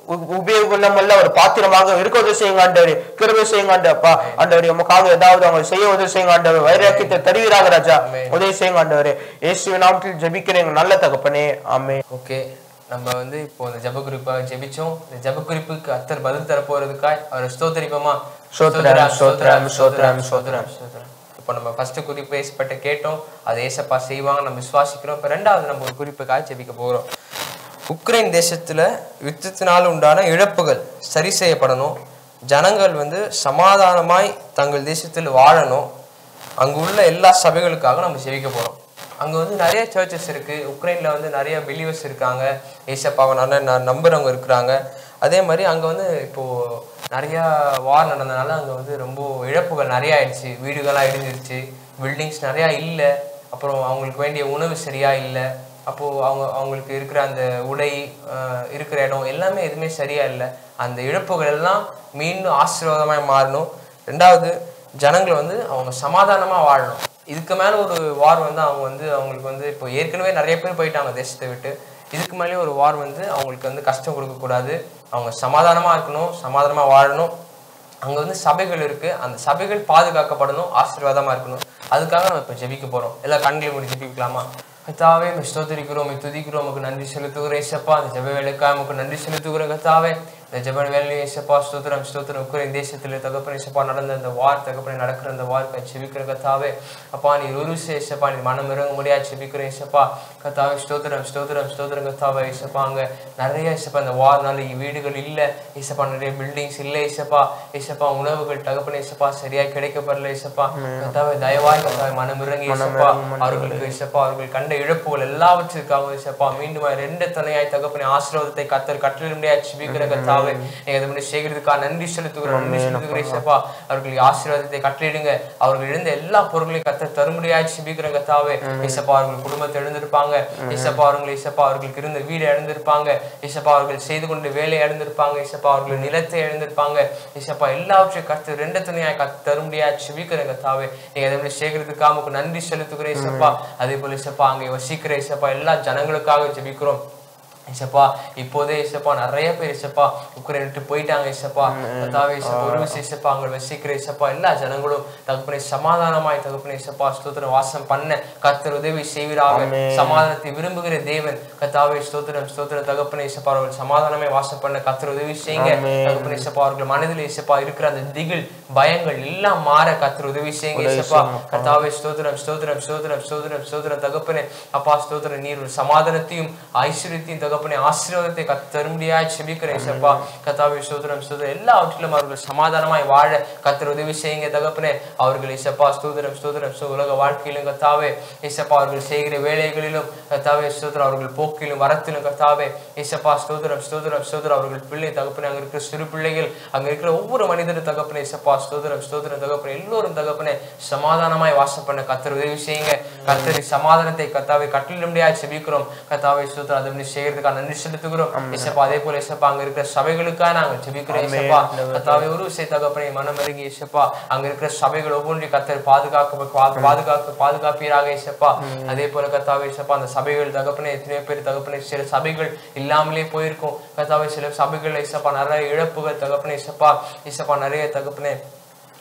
உபயோகமல்ல ஒரு பாத்திரமாக இருக்க உதவி செய்யுங்க ஆண்டவரே கிருபை செய்யுங்க ஆண்டு அப்பா ஆண்டவரே உமக்காக ஏதாவது அவங்க செய்ய உதவி செய்யுங்க ஆண்டவர் வைராக்கியத்தை தருவீராக ராஜா உதவி செய்யுங்க ஆண்டவரே இயேசுவின் நாமத்தில் ஜெபிக்கிறேன் நல்ல தகப்பனே ஆமே ஓகே நம்ம வந்து இப்போ இந்த ஜப குறிப்பாக ஜெபிச்சோம் இந்த ஜப குறிப்புக்கு அத்தர் பதில் தர போறதுக்காய் அவர் ஸ்தோத்தரிப்போமா ஸ்தோத்திரம், ஸ்தோத்திரம், ஸ்தோத்திரம், ஸ்தோத்திரம். இப்போ நம்ம ஃபர்ஸ்ட் குறிப்பு ஏசப்பட்ட கேட்டோம் அதை ஏசப்பா செய்வாங்க நம்ம விசுவாசிக்கிறோம் இப்போ ரெண்டாவது நம்ம ஒரு குறிப்புக்காக ஜெபிக்க போகிறோம் உக்ரைன் தேசத்துல யுத்தத்தினால் உண்டான இழப்புகள் சரி செய்யப்படணும் ஜனங்கள் வந்து சமாதானமாய் தங்கள் தேசத்தில் வாழணும் அங்க உள்ள எல்லா சபைகளுக்காக நம்ம ஜெபிக்க போறோம் அங்க வந்து நிறைய சர்ச்சஸ் இருக்கு உக்ரைன்ல வந்து நிறைய பிலீவர்ஸ் இருக்காங்க ஏசப்பாவை நல்ல ந- நம்புறவங்க இருக்கிறாங்க அதே மாதிரி அங்க வந்து இப்போ நிறைய வார் நடந்தனால அங்க வந்து ரொம்ப இழப்புகள் நிறைய ஆயிடுச்சு வீடுகள்லாம் இடிஞ்சிருச்சு பில்டிங்ஸ் நிறைய இல்லை அப்புறம் அவங்களுக்கு வேண்டிய உணவு சரியா இல்லை அப்போ அவங்க அவங்களுக்கு இருக்கிற அந்த உடை அஹ், இருக்கிற இடம் எல்லாமே எதுவுமே சரியா இல்லை அந்த இழப்புகள் எல்லாம் மீண்டும் ஆசீர்வாதமாய் மாறணும் ரெண்டாவது ஜனங்கள் வந்து அவங்க சமாதானமா வாழணும் இதுக்கு மேல ஒரு வார் வந்து அவங்க வந்து அவங்களுக்கு வந்து இப்போ ஏற்கனவே நிறைய பேர் போயிட்டாங்க தேசத்தை விட்டு இதுக்கு மேலே ஒரு வார் வந்து அவங்களுக்கு வந்து கஷ்டம் கொடுக்கக்கூடாது அவங்க சமாதானமா இருக்கணும் சமாதானமா வாழணும் அங்க வந்து சபைகள் இருக்கு அந்த சபைகள் பாதுகாக்கப்படணும் ஆசீர்வாதமா இருக்கணும் அதுக்காக நம்ம இப்ப ஜெபிக்க போறோம் எல்லாம் கண்களை மூடி ஜெபிக்கலாமா கத்தாவே உம்மை ஸ்தோத்திரிக்கிறோம் உம்மை துதிக்கிறோம் உமக்கு நன்றி செலுத்துகிறேன் ஏசப்பா அந்த ஜெப வேலைக்காக உமக்கு நன்றி செலுத்துகிறேன் கத்தாவே இந்த ஜெப வேலையை ஏசப்பா ஸ்தோத்திரம் ஸ்தோத்திரம் உக்ரைன் தேசத்துல தகப்பன ஏசப்பா நடந்த அந்த வார் தகப்பனை நடக்கிற அந்த வார்த்தை செபிக்கிற கத்தாவே அப்பா நீ உருசு ஏசப்பா நீ மனம் இறங்க முடியாது செபிக்கிறேன் ஏசப்பா கத்தாவே ஸ்தோத்திரம் ஸ்தோத்திரம் ஸ்தோத்திரம் கத்தாவே ஏசப்பா அங்க நிறைய ஏசப்பா இந்த வார்னால வீடுகள் இல்ல ஏசப்பா நிறைய பில்டிங்ஸ் இல்ல ஏசப்பா ஏசப்பா உணவுகள் தகப்பன ஏசப்பா சரியா கிடைக்கப்படல ஏசப்பா கத்தாவே தயவாய் கத்தாவே மனம் இறங்கி ஏசப்பா அவர்களுக்கு ஏசப்பா அவர்கள் கண்ட இழப்புகள் எல்லாவற்றிற்காக ஏசப்பா மீண்டும் ரெண்டு துணையாய் தகப்பனை ஆசீர்வாதத்தை கத்தர் கட்டளை முடியாது செபிக்கிற கத்தாவே நீங்க அதை முன்னாடி செய்கிறதுக்காக நன்றி செலுத்துகிறோம் நன்றி செலுத்துகிறேன் ஏசப்பா அவர்களுக்கு ஆசீர்வாதத்தை கட்டளையிடுங்க அவர்கள் இழந்த எல்லா பொருட்களையும் கத்தர் தருமுடியாய் செபிக்கிற கத்தாவே ஏசப்பா அவர்கள் குடும்பத்தை இழந்திருப்பாங்க ஏசப்பா அவர்கள் ஏசப்பா அவர்களுக்கு இருந்த வீடு இழந்திருப்பாங்க ஏசப்பா அவர்கள் செய்து கொண்டு வேலை இழந்திருப்பாங்க ஏசப்பா அவர்கள் நிலத்தை இழந்திருப்பாங்க ஏசப்பா எல்லாவற்றையும் கத்து ரெண்டு துணையாய் கத்து தருமுடியாய் செபிக்கிற கத்தாவே நீங்க அதை முன்னாடி செய்கிறதுக்காக உமக்கு நன்றி செலுத்துகிறேன் ஏசப்பா அதே போல ஏசப்பா அங்கே வசிக்கிற ஏசப்பா எல்லா ஜனங்களுக்காக ஜெபிக்கிறோம் இசப்பா இப்போதே இசப்பா நிறைய பேர் இசப்பா உக்ரைன் விட்டு போயிட்டாங்க இசப்பா கத்தாவே இசப்பா ஒரு விஷயம் இசப்பா அவங்க வசிக்கிற இசப்பா எல்லா ஜனங்களும் தகப்பனை சமாதானமாய் தகப்பனை இசப்பா ஸ்தோத்திரம் வாசம் பண்ண கத்தர் உதவி செய்வீராக சமாதானத்தை விரும்புகிற தேவன் கத்தாவே ஸ்தோத்திரம் ஸ்தோத்திரம் தகப்பனை இசப்பா அவர்கள் சமாதானமே வாசம் பண்ண கத்தர் உதவி செய்யுங்க தகப்பனை இசப்பா அவர்கள் மனதில் இசப்பா இருக்கிற அந்த திகில் பயங்கள் எல்லாம் மாற கத்தர் உதவி செய்யுங்க இசப்பா கத்தாவே ஸ்தோத்திரம் ஸ்தோத்திரம் ஸ்தோத்திரம் ஸ்தோத்திரம் ஸ்தோத்திரம் தகப்பனே அப்பா ஸ்தோத்திரம் நீர் ஒரு சமாதானத்தையும் ஐஸ்வர்யத்தையும் தகப்பனே ஆசீர்வாதத்தை கத்தரும்படியாய் செபிக்கிறேன் இசப்பா கத்தாவே ஸ்தோத்திரம் ஸ்தோத்திரம் எல்லாவற்றிலும் அவர்கள் சமாதானமாய் வாழ கத்தர் உதவி செய்யுங்க தகப்பனே அவர்கள் இசப்பா ஸ்தோத்திரம் ஸ்தோத்திரம் ஸ்தோ- உலக வாழ்க்கையிலும் கத்தாவே இசப்பா அவர்கள் செய்கிற வேலைகளிலும் கத்தாவே ஸ்தோத்திரம் அவர்கள் போக்கிலும் வரத்திலும் கத்தாவே இசப்பா ஸ்தோத்திரம் ஸ்தோத்திரம் ஸ்தோத்திரம் அவர்கள் பிள்ளை தகப்பனே அங்க இருக்கிற சிறு பிள்ளைகள் அங்க இருக்கிற ஒவ்வொரு மனிதரும் தகப்பனே இசப்பா ஸ்தோத்திரம் ஸ்தோத்திரம் தகப்பனே எல்லோரும் தகப்பனே சமாதானமாய் வாசம் பண்ண கத்தர் உதவி செய்யுங்க கத்தரி சமாதானத்தை கத்தாவை கட்டளிடும்படியாக செபிக்கிறோம் கத்தாவை ஸ்தோத்திரம் அதை பண்ணி செய்யறதுக்காக நன்றி செலுத்துகிறோம் இசப்பா அதே போல இசப்பா அங்க இருக்கிற சபைகளுக்காக நாங்கள் ஜெபிக்கிறோம் இசப்பா கத்தாவை ஒரு விஷய தகப்பனை மனம் இறங்கி இசப்பா அங்க இருக்கிற சபைகள் ஒவ்வொன்றையும் கத்தர் பாதுகாக்க பா- பாதுகாக்க பாதுகாப்பீராக இசப்பா அதே போல கத்தாவை இசப்பா அந்த சபைகள் தகப்பனை எத்தனையோ பேர் தகப்பனை சில சபைகள் இல்லாமலே போயிருக்கும் கத்தாவை சில சபைகள் இசப்பா நிறைய இழப்புகள் தகப்பனை இசப்பா இசப்பா நிறைய தகப்பனே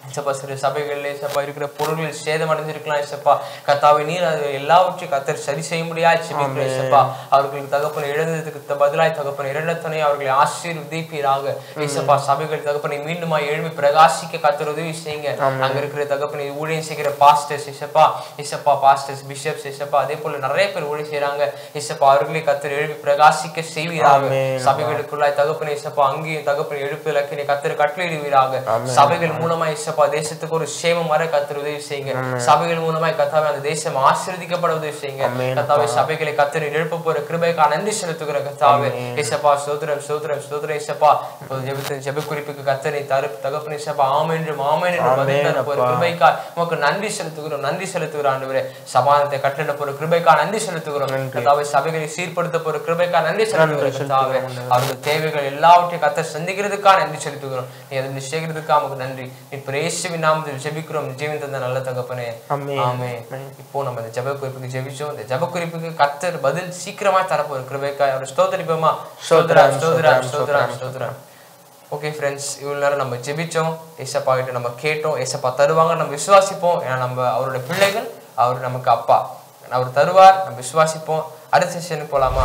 ஏசப்பா சிறு சபைகளில் ஏசப்பா இருக்கிற பொருள்கள் சேதம் அடைஞ்சிருக்கலாம் ஏசப்பா கத்தாவை நீர் அது எல்லாவற்றையும் கத்தர் சரி செய்ய முடியாது செபிக்கிறோம் ஏசப்பா அவர்களுக்கு தகப்பனை இழந்ததுக்கு த- பதிலாய் தகப்பனை இரண்டத்தனை அவர்களை ஆசீர்வதிப்பீராக ஏசப்பா சபைகள் தகப்பனை மீண்டுமாய் எழுப்பி பிரகாசிக்க கத்தர் உதவி செய்யுங்க அங்க இருக்கிற தகப்பனை ஊழியம் செய்கிற பாஸ்டர்ஸ் ஏசப்பா ஏசப்பா பாஸ்டர்ஸ் பிஷப்ஸ் ஏசப்பா அதே போல நிறைய பேர் ஊழியம் செய்றாங்க ஏசப்பா அவர்களை கத்தர் எழுப்பி பிரகாசிக்க செய்வீராக சபைகளுக்குள்ளாய் தகப்பனை ஏசப்பா அங்கேயும் தகப்பனை எழுப்பு இலக்கினை கத்தர் கட்டளையிடுவீராக சபைகள் மூலமா ஏசப்பா தேசத்துக்கு ஒரு சேமம் வர கத்தர் உதவி செய்யுங்க சபைகள் மூலமாய் கத்தாவை அந்த தேசம் ஆசீர்வதிக்கப்பட உதவி செய்யுங்க கத்தாவை சபைகளை கத்தர் எழுப்ப போற கிருபைக்கா நன்றி செலுத்துகிற கத்தாவே ஏசப்பா சோதரம் சோதரம் சோதரம் ஏசப்பா இப்போது ஜெபத்து ஜெப குறிப்புக்கு கத்தனை தரு தகப்பனை ஏசப்பா ஆமென்றும் ஆமென் என்று பதில் தர போற கிருபைக்கா உமக்கு நன்றி செலுத்துகிறோம் நன்றி செலுத்துகிறோம் ஆண்டவரே சமாதானத்தை கட்டிட போற கிருபைக்கா நன்றி செலுத்துகிறோம் கத்தாவை சபைகளை சீர்படுத்த போற கிருபைக்கா நன்றி செலுத்துகிறோம் கத்தாவே அவர்கள் தேவைகள் எல்லாவற்றையும் கத்தர் சந்திக்கிறதுக்காக நன்றி செலுத்துகிறோம் நீ அதை நிச்சயிக்கிறதுக்காக நமக்கு நன்றி இப்போ இயேசுவின் நாமத்தில் ஜெபிக்கிறோம் ஜீவன் தந்த நல்ல தகப்பனே ஆமென். ஆமே இப்போ நம்ம இந்த ஜெப குறிப்புக்கு ஜெபிச்சோம் இந்த ஜெப குறிப்புக்கு கத்தர் பதில் சீக்கிரமா தரப்போற கிருபைக்கா அவர் ஸ்தோத்தரிப்போமா ஸ்தோத்ரா ஸ்தோத்ரா ஸ்தோத்ரா ஸ்தோத்ரா ஓகே ஃப்ரெண்ட்ஸ் இவ்வளோ நேரம் நம்ம ஜெபிச்சோம் ஏசப்பா கிட்ட நம்ம கேட்டோம் ஏசப்பா தருவாங்க நம்ம விசுவாசிப்போம் ஏன்னா நம்ம அவரோட பிள்ளைகள் அவர் நமக்கு அப்பா அவர் தருவார் நம்ம விசுவாசிப்போம் அடுத்த செஷனுக்கு போலாமா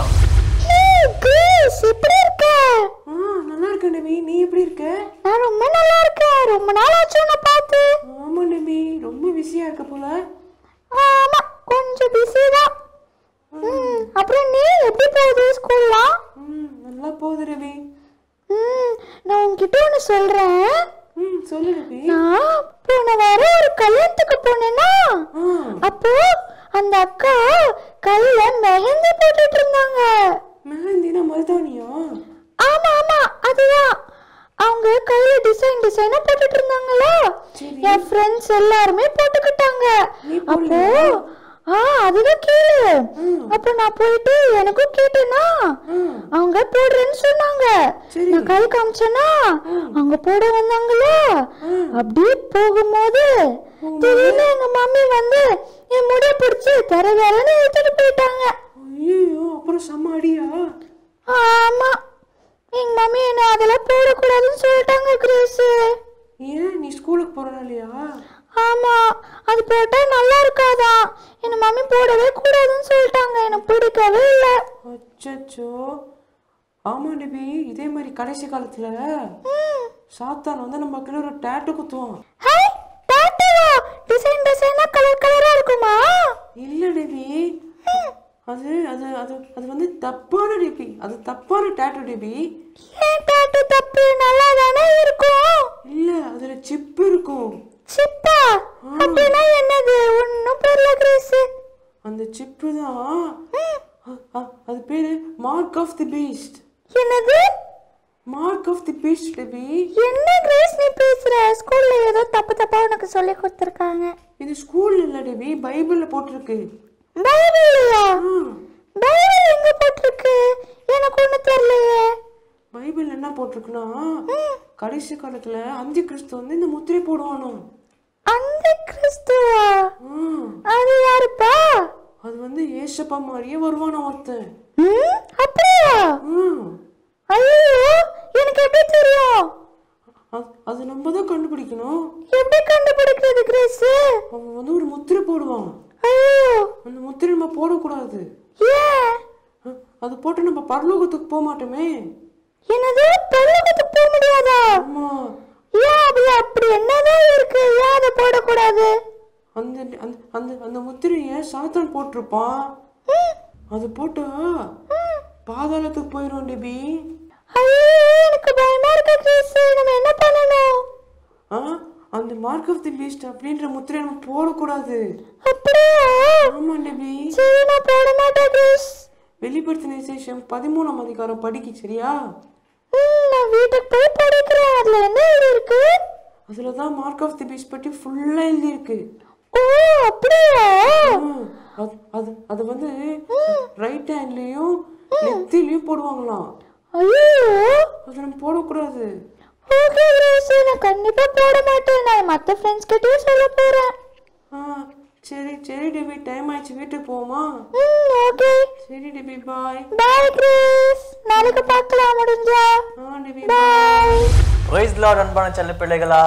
எப்படி இருக்க நல்லா இருக்கேன் நபி நீ எப்படி இருக்க நான் ரொம்ப நல்லா இருக்கேன் ரொம்ப நாள் ஆச்சு உன்னை பார்த்து ஆமா நபி ரொம்ப பிஸியா இருக்க போல ஆமா கொஞ்சம் பிஸி தான் ம், அப்புறம் நீ எப்படி போகுது ஸ்கூல்லாம் ம் நல்லா போகுது நபி ம், நான் உன்கிட்ட ஒன்று சொல்றேன் ம் சொல்லு நபி நான் போன வாரம் ஒரு கல்யாணத்துக்கு போனேன்னா ஆ அப்போ அந்த அக்கா கையில மெஹந்தி போட்டுட்டு இருந்தாங்க மெஹந்தினா மருதானியா ஆமா ஆமா அதுதான் அவங்க கையில டிசைன் டிசைனா போட்டுட்டு இருந்தாங்களா என் ஃப்ரெண்ட்ஸ் எல்லாருமே போட்டுக்கிட்டாங்க அப்போ ஆ அதுதான் கேளு அப்ப நான் போயிட்டு எனக்கும் கேட்டேனா அவங்க போடுறேன்னு சொன்னாங்க நான் கை காமிச்சேனா அவங்க போட வந்தாங்களா அப்படியே போகும்போது திடீர்னு எங்க மம்மி வந்து என் முடிய பிடிச்சு தர தரன்னு எடுத்துட்டு போயிட்டாங்க ஐயோ அப்புறம் செம்ம அடியா ஆமா எங்க மம்மி என்ன அதெல்லாம் போடக்கூடாதுன்னு சொல்லிட்டாங்க கிரேஸ் ஏன் நீ ஸ்கூலுக்கு போறனாலயா ஆமா அது போட்டா நல்லா இருக்காதான் என்ன மம்மி போடவே கூடாதுன்னு சொல்லிட்டாங்க எனக்கு பிடிக்கவே இல்லை அச்சச்சோ ஆமா நபி இதே மாதிரி கடைசி காலத்துல சாத்தான் வந்து நம்ம கீழே ஒரு டேட்டு குத்துவான் ஹை டாட்டூவா டிசைன் டிசைனா கலர் கலரா இருக்குமா இல்ல நபி அது அது அது அது வந்து தப்பான டிபி அது தப்பான டேட்டு டிபி ஏன் டாட்டூ தப்பு நல்லா தானே இருக்கும் இல்ல அதுல சிப் இருக்கும் சிப்பா அப்படின்னா என்னது ஒன்னும் புரியல கிரேஸ் அந்த சிப்பு தான் அ- அ- அது பேரு மார்க் ஆஃப் தி பீஸ்ட் என்னது mark of the beast DP என்ன கிரேஸ் நீ பேசுற ஸ்கூல்ல ஏதோ தப்பு தப்பா உனக்கு சொல்லி கொடுத்துருக்காங்க இது ஸ்கூல்ல இல்ல டிபி பைபிள்ல போட்டிருக்கு பைபிள்லையா ஆ, பைபிள் எங்க போட்டிருக்கு எனக்கு ஒண்ணு தெரியலையே பைபிள் என்ன போட்டிருக்குன்னா கடைசி காலத்துல அந்தி கிறிஸ்து வந்து இந்த முத்திரை போடுவானோ அந்த கிறிஸ்துவா ஆ, அது யாருப்பா அது வந்து ஏசப்பா மாதிரியே வருவானா ஒருத்தன் ம் அப்படியா ம், ஐயோ எனக்கு எப்படி தெரியும் அது- அது நம்ம தான் கண்டுபிடிக்கணும் எப்படி கண்டுபிடிக்கிறது கிரேஸ் அவன் வந்து ஒரு முத்திரை போடுவான் ஐயோ அந்த முத்திரை நம்ம போடக்கூடாது ஏன் அ- அது போட்டு நம்ம பரலோகத்துக்கு போக மாட்டோமே என்னது பரலோகத்துக்கு போக முடியாதா ஆமா ஏன் அதுல அப்படி என்னதான் இருக்கு ஏன் அதை போடக்கூடாது அந்த அந்த அந்த அந்த முத்திரைய சாத்தான் போட்டிருப்பான் அது போட்டா பாதாளத்துக்கு போயிடும் டிபி ஐயோ எனக்கு பயமா இருக்கு கிரேஸ் நம்ம என்ன பண்ணணும் ஆ அந்த மார்க் ஆஃப் தி பீஸ்ட் அப்படின்ற முத்திரை நம்ம போடக்கூடாது அப்படியா ஆமா டிபி சரி நான் போட மாட்டேன் கிரேஸ் வெளிப்படுத்தின விசேஷம் பதிமூணாம் அதிகாரம் படிக்க சரியா ம், நான் வீட்டுக்கு போய் படிக்கிறேன் அதுல என்ன எழுதி இருக்கு அதுல தான் மார்க் ஆஃப் தி பீஸ்ட் பற்றி ஃபுல்லா எழுதி இருக்கு ஓ அப்படியா அது அது அது வந்து ரைட் ஹேண்ட்லயும் லெஃப்ட்லயும் போடுவாங்களாம் ஐயோ அது நம்ம போடக்கூடாது ஓகே கிரேஸ் நான் கண்டிப்பா போட மாட்டேன் நான் மத்த ஃப்ரெண்ட்ஸ் கிட்டயும் சொல்ல போறேன் ஆ சரி சரி டிபி டைம் ஆயிடுச்சு வீட்டுக்கு போவோமா ம் ஓகே சரி டிபி பாய் பாய் கிரேஸ் நாளைக்கு பார்க்கலாம் முடிஞ்சா ஆ டிபி பாய் பிரைஸ் லார்ட் அன்பான செல்ல பிள்ளைகளா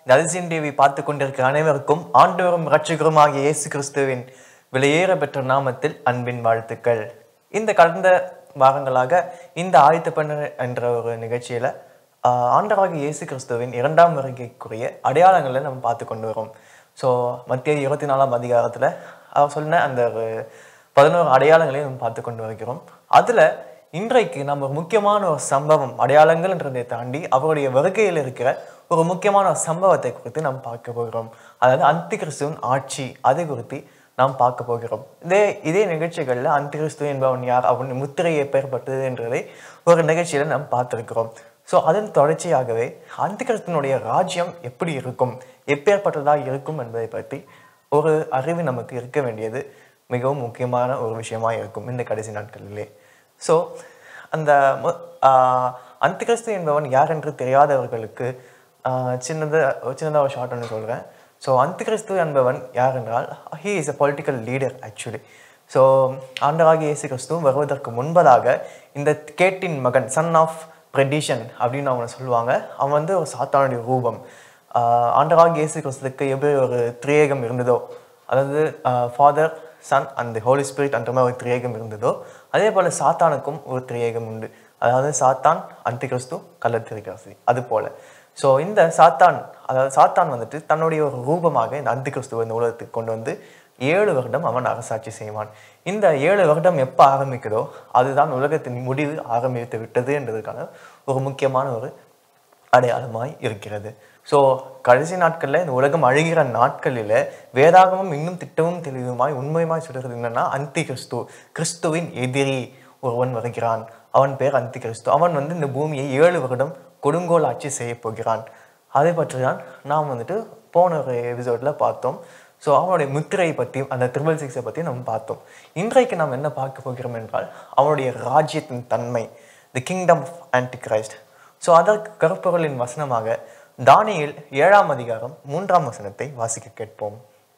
தரிசின் டிவி பார்த்து கொண்டிருக்கிற அனைவருக்கும் ஆண்டவரும் இரட்சகருமாகிய இயேசு கிறிஸ்துவின் விலையேற பெற்ற நாமத்தில் அன்பின் வாழ்த்துக்கள் இந்த கடந்த வாரங்களாக இந்த ஆயத்த பண்ண என்ற ஒரு நிகழ்ச்சியில ஆஹ், ஆண்டவராகிய இயேசு கிறிஸ்துவின் இரண்டாம் வருகைக்குரிய அடையாளங்களை நம்ம பார்த்து கொண்டு வரோம் ஸோ மத்திய இருபத்தி நாலாம் அதிகாரத்துல அவர் சொன்ன அந்த ஒரு பதினோரு அடையாளங்களையும் நம்ம பார்த்து கொண்டு வருகிறோம் அதுல இன்றைக்கு நம்ம ஒரு முக்கியமான ஒரு சம்பவம் அடையாளங்கள்ன்றதை தாண்டி அவருடைய வருகையில் இருக்கிற ஒரு முக்கியமான ஒரு சம்பவத்தை குறித்து நாம் பார்க்க போகிறோம் அதாவது அந்தி கிறிஸ்துவின் ஆட்சி அதை குறித்து நாம் பார்க்க போகிறோம் இதே இதே நிகழ்ச்சிகளில் அந்தி கிறிஸ்து என்பவன் யார் அவன் முத்திரை எப்பேற்பட்டது என்றதை ஒரு நிகழ்ச்சியில நாம் பார்த்திருக்கிறோம் ஸோ அதன் தொடர்ச்சியாகவே அந்தி கிறிஸ்துவனுடைய ராஜ்யம் எப்படி இருக்கும் எப்பேற்பட்டதாக இருக்கும் என்பதை பற்றி ஒரு அறிவு நமக்கு இருக்க வேண்டியது மிகவும் முக்கியமான ஒரு விஷயமா இருக்கும் இந்த கடைசி நாட்களிலே ஸோ அந்த மு- ஆஹ் அந்திகிறிஸ்து என்பவன் யார் என்று தெரியாதவர்களுக்கு ஆஹ் சின்னது சின்னதாக ஒரு ஷார்ட் ஒன்று சொல்கிறேன் ஸோ அந்திகிறிஸ்து என்பவன் யார் என்றால் he is a political leader actually so ஆண்டராகிய இயேசு கிறிஸ்து வருவதற்கு முன்பதாக இந்த கேட்டின் மகன் சன் ஆஃப் ப்ரெடிஷன் அப்படின்னு அவனை சொல்லுவாங்க அவன் வந்து ஒரு சாத்தானுடைய ரூபம் ஆஹ் ஆண்டவராகிய இயேசு கிறிஸ்துக்கு எப்படி ஒரு திரியேகம் இருந்ததோ அதாவது ஃபாதர் சன் அந்த ஹோலி ஸ்பிரிட் அந்த மாதிரி ஒரு திரியேகம் இருந்ததோ அதே போல் சாத்தானுக்கும் ஒரு திரியேகம் உண்டு அதாவது சாத்தான் அந்தி கிறிஸ்து கள்ளத்திரிகாசி அது போல ஸோ இந்த சாத்தான் அதாவது சாத்தான் வந்துட்டு தன்னுடைய ஒரு ரூபமாக இந்த அந்தி கிறிஸ்துவ இந்த உலகத்துக்கு கொண்டு வந்து ஏழு வருடம் அவன் அரசாட்சி செய்வான் இந்த ஏழு வருடம் எப்போ ஆரம்பிக்குதோ அதுதான் உலகத்தின் முடிவு ஆரம்பித்து விட்டது என்றதுக்கான ஒரு முக்கியமான ஒரு அடையாளமாய் இருக்கிறது ஸோ கடைசி நாட்களில் இந்த உலகம் அழுகிற நாட்களில் வேதாகமம் இன்னும் திட்டமும் தெளிவுமாய் உண்மையுமாய் சொல்கிறது என்னன்னா அந்தி கிறிஸ்து கிறிஸ்துவின் எதிரி ஒருவன் வருகிறான் அவன் பேர் அந்தி கிறிஸ்து அவன் வந்து இந்த பூமியை ஏழு வருடம் கொடுங்கோல் ஆட்சி செய்ய போகிறான் அதை பற்றி தான் நாம் வந்துட்டு போன ஒரு எபிசோடில் பார்த்தோம் ஸோ அவனுடைய முத்திரை பற்றியும் அந்த ட்ரிபிள் சிக்ஸை பற்றியும் நம்ம பார்த்தோம் இன்றைக்கு நாம் என்ன பார்க்க போகிறோம் என்றால் அவனுடைய ராஜ்யத்தின் தன்மை the kingdom of antichrist so அதற்கு கருப்பொருளின் வசனமாக தானியேல் ஏழாம் அதிகாரம் மூன்றாம் வசனத்தை வாசிக்க கேட்போம்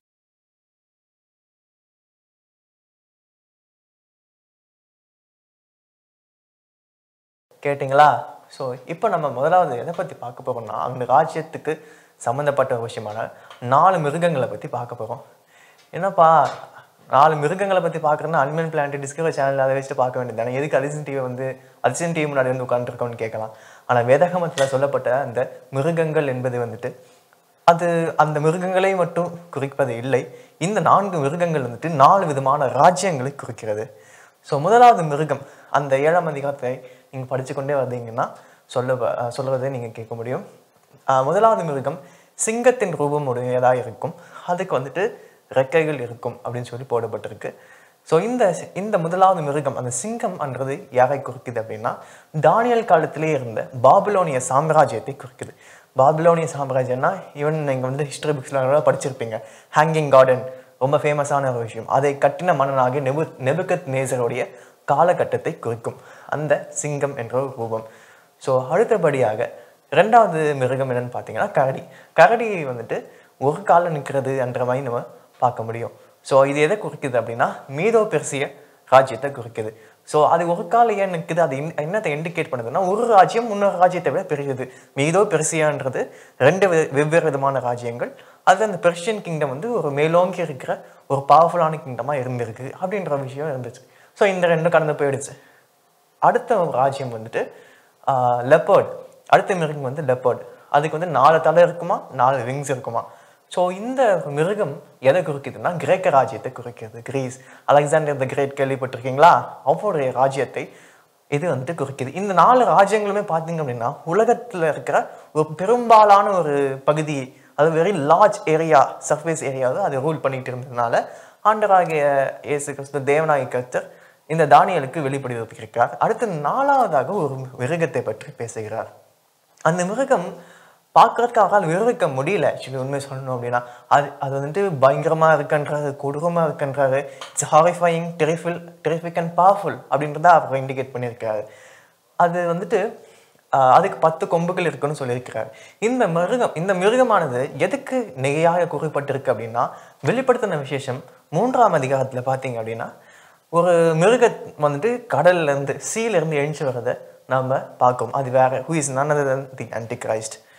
கேட்டிங்களா ஸோ இப்போ நம்ம முதலாவது எதை பற்றி பார்க்க போகிறோம்னா அந்த ராஜ்யத்துக்கு சம்மந்தப்பட்ட ஒரு விஷயமான நாலு மிருகங்களை பற்றி பார்க்க போகிறோம் என்னப்பா நாலு மிருகங்களை பற்றி பார்க்குறேன்னா அனிமல் பிளான்ட் டிஸ்கவரி சேனல் அதை வச்சுட்டு பார்க்க வேண்டியது தானே எதுக்கு அதிசன் டிவி வந்து அதிசன் டிவி முன்னாடி வந்து உட்காந்துருக்கோம்னு கேட்கலாம் ஆனால் வேதகமத்தில் சொல்லப்பட்ட அந்த மிருகங்கள் என்பது வந்துட்டு அது அந்த மிருகங்களை மட்டும் குறிப்பது இல்லை இந்த நான்கு மிருகங்கள் வந்துட்டு நாலு விதமான ராஜ்யங்களை குறிக்கிறது ஸோ முதலாவது மிருகம் அந்த ஏழாம் அதிகாரத்தை நீங்கள் படிச்சுக்கொண்டே வந்தீங்கன்னா சொல்ல அஹ் சொல்றதை நீங்கள் கேட்க முடியும் அஹ் முதலாவது மிருகம் சிங்கத்தின் ரூபம் உடையதாக இருக்கும் அதுக்கு வந்துட்டு ரெக்கைகள் இருக்கும் அப்படின்னு சொல்லி போடப்பட்டிருக்கு ஸோ இந்த இந்த முதலாவது மிருகம் அந்த சிங்கம் என்றது யாரை குறிக்குது அப்படின்னா தானியல் காலத்திலே இருந்த பாபிலோனிய சாம்ராஜ்யத்தை குறிக்குது பாபிலோனிய சாம்ராஜ்யம்னா ஈவன் நீங்கள் வந்து ஹிஸ்டரி புக்ஸில் படிச்சிருப்பீங்க ஹேங்கிங் கார்டன் ரொம்ப ஃபேமஸான ஒரு விஷயம் அதை கட்டின மன்னனாகிய நெபு நெபுகத் நேசருடைய காலகட்டத்தை குறிக்கும் அந்த சிங்கம் என்ற ஒரு ரூபம் ஸோ அடுத்தபடியாக ரெண்டாவது மிருகம் என்னன்னு பார்த்தீங்கன்னா கரடி கரடி வந்துட்டு ஒரு காலில் நிற்கிறது என்ற மாதிரி நம்ம பார்க்க முடியும் ஸோ இது எதை குறிக்குது அப்படின்னா மீதோ பெர்சிய ராஜ்யத்தை குறிக்குது ஸோ அது ஒரு கால ஏன் நிற்குது அது இன்- என்னத்தை இண்டிகேட் பண்ணுதுன்னா ஒரு ராஜ்யம் இன்னொரு ராஜ்யத்தை விட பெரியது மீதோ பெர்சியான்றது ரெண்டு வி- வெவ்வேறு விதமான ராஜ்யங்கள் அது அந்த பெர்ஷியன் கிங்டம் வந்து ஒரு மேலோங்கி இருக்கிற ஒரு பவர்ஃபுல்லான கிங்டமாக இருந்திருக்கு அப்படின்ற விஷயம் இருந்துச்சு ஸோ இந்த ரெண்டும் கடந்து போயிடுச்சு அடுத்த ஒரு ராஜ்யம் வந்துட்டு லெப்பர்ட் அடுத்த மிருகம் வந்து லெப்பர்ட் அதுக்கு வந்து நாலு தலை இருக்குமா நாலு விங்ஸ் இருக்குமா ஸோ இந்த மிருகம் எதை குறிக்குதுன்னா கிரேக்க ராஜ்யத்தை குறிக்கிறது கிரீஸ் அலெக்சாண்டர் த கிரேட் கேள்விப்பட்டிருக்கீங்களா அவருடைய ராஜ்யத்தை இது வந்துட்டு குறிக்குது இந்த நாலு ராஜ்யங்களுமே பார்த்தீங்க அப்படின்னா உலகத்தில் இருக்கிற ஒரு பெரும்பாலான ஒரு பகுதி அது வெரி லார்ஜ் ஏரியா சர்ஃபேஸ் ஏரியாவை அது ரூல் பண்ணிட்டு இருந்ததுனால ஆண்டராகிய இயேசு கிறிஸ்து தேவநாயக கர்த்தர் இந்த தானியலுக்கு வெளிப்படுத்தியிருக்கிறார் அடுத்து நாலாவதாக ஒரு மிருகத்தை பற்றி பேசுகிறார் அந்த மிருகம் பார்க்கறதுக்கு அவரால் விவரிக்க முடியல ஆக்சுவலி உண்மை சொல்லணும் அப்படின்னா அது அது வந்துட்டு பயங்கரமாக இருக்குன்றாரு கொடூரமாக இருக்குன்றாரு it's horrifying terrible terrific and powerful அப்படின்றத அவர் இண்டிகேட் பண்ணியிருக்காரு அது வந்துட்டு ஆஹ், அதுக்கு பத்து கொம்புகள் இருக்குன்னு சொல்லியிருக்கிறார் இந்த மிருகம் இந்த மிருகமானது எதுக்கு நெகையாக குறிப்பிட்டிருக்கு அப்படின்னா வெளிப்படுத்தின விசேஷம் மூன்றாம் அதிகாரத்தில் பார்த்தீங்க அப்படின்னா ஒரு மிருகம் வந்துட்டு கடல்ல இருந்து சீல இருந்து எழுந்து வர்றதை நாம பார்க்கோம் அது வேற who is none other than the antichrist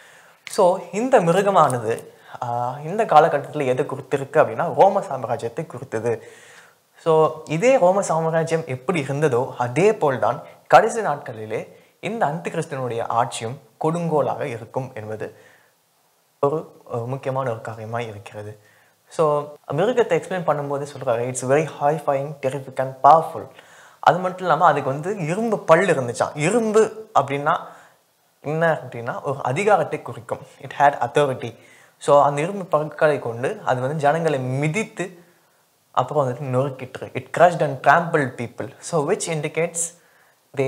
so இந்த மிருகமானது ஆஹ், இந்த காலகட்டத்தில் எது குறித்திருக்கு அப்படின்னா ரோம சாம்ராஜ்யத்தை குறித்தது ஸோ இதே ரோம சாம்ராஜ்யம் எப்படி இருந்ததோ அதே போல்தான் கடைசி நாட்களிலே இந்த அந்தி கிறிஸ்தனுடைய ஆட்சியும் கொடுங்கோலாக இருக்கும் என்பது ஒரு ஒரு முக்கியமான ஒரு காரியமாக இருக்கிறது ஸோ மிருகத்தை எக்ஸ்பிளைன் பண்ணும்போது சொல்கிறாரு it's very horrifying terrific and powerful அது மட்டும் இல்லாமல் அதுக்கு வந்து இரும்பு பல் இருந்துச்சாம் இரும்பு அப்படின்னா என்ன அப்படின்னா ஒரு அதிகாரத்தை குறிக்கும் இட் ஹேட் அத்தாரிட்டி ஸோ அந்த இரும்பு பற்களை கொண்டு அது வந்து ஜனங்களை மிதித்து அப்புறம் வந்துட்டு நொறுக்கிட்டு it crushed and trample people so which indicates they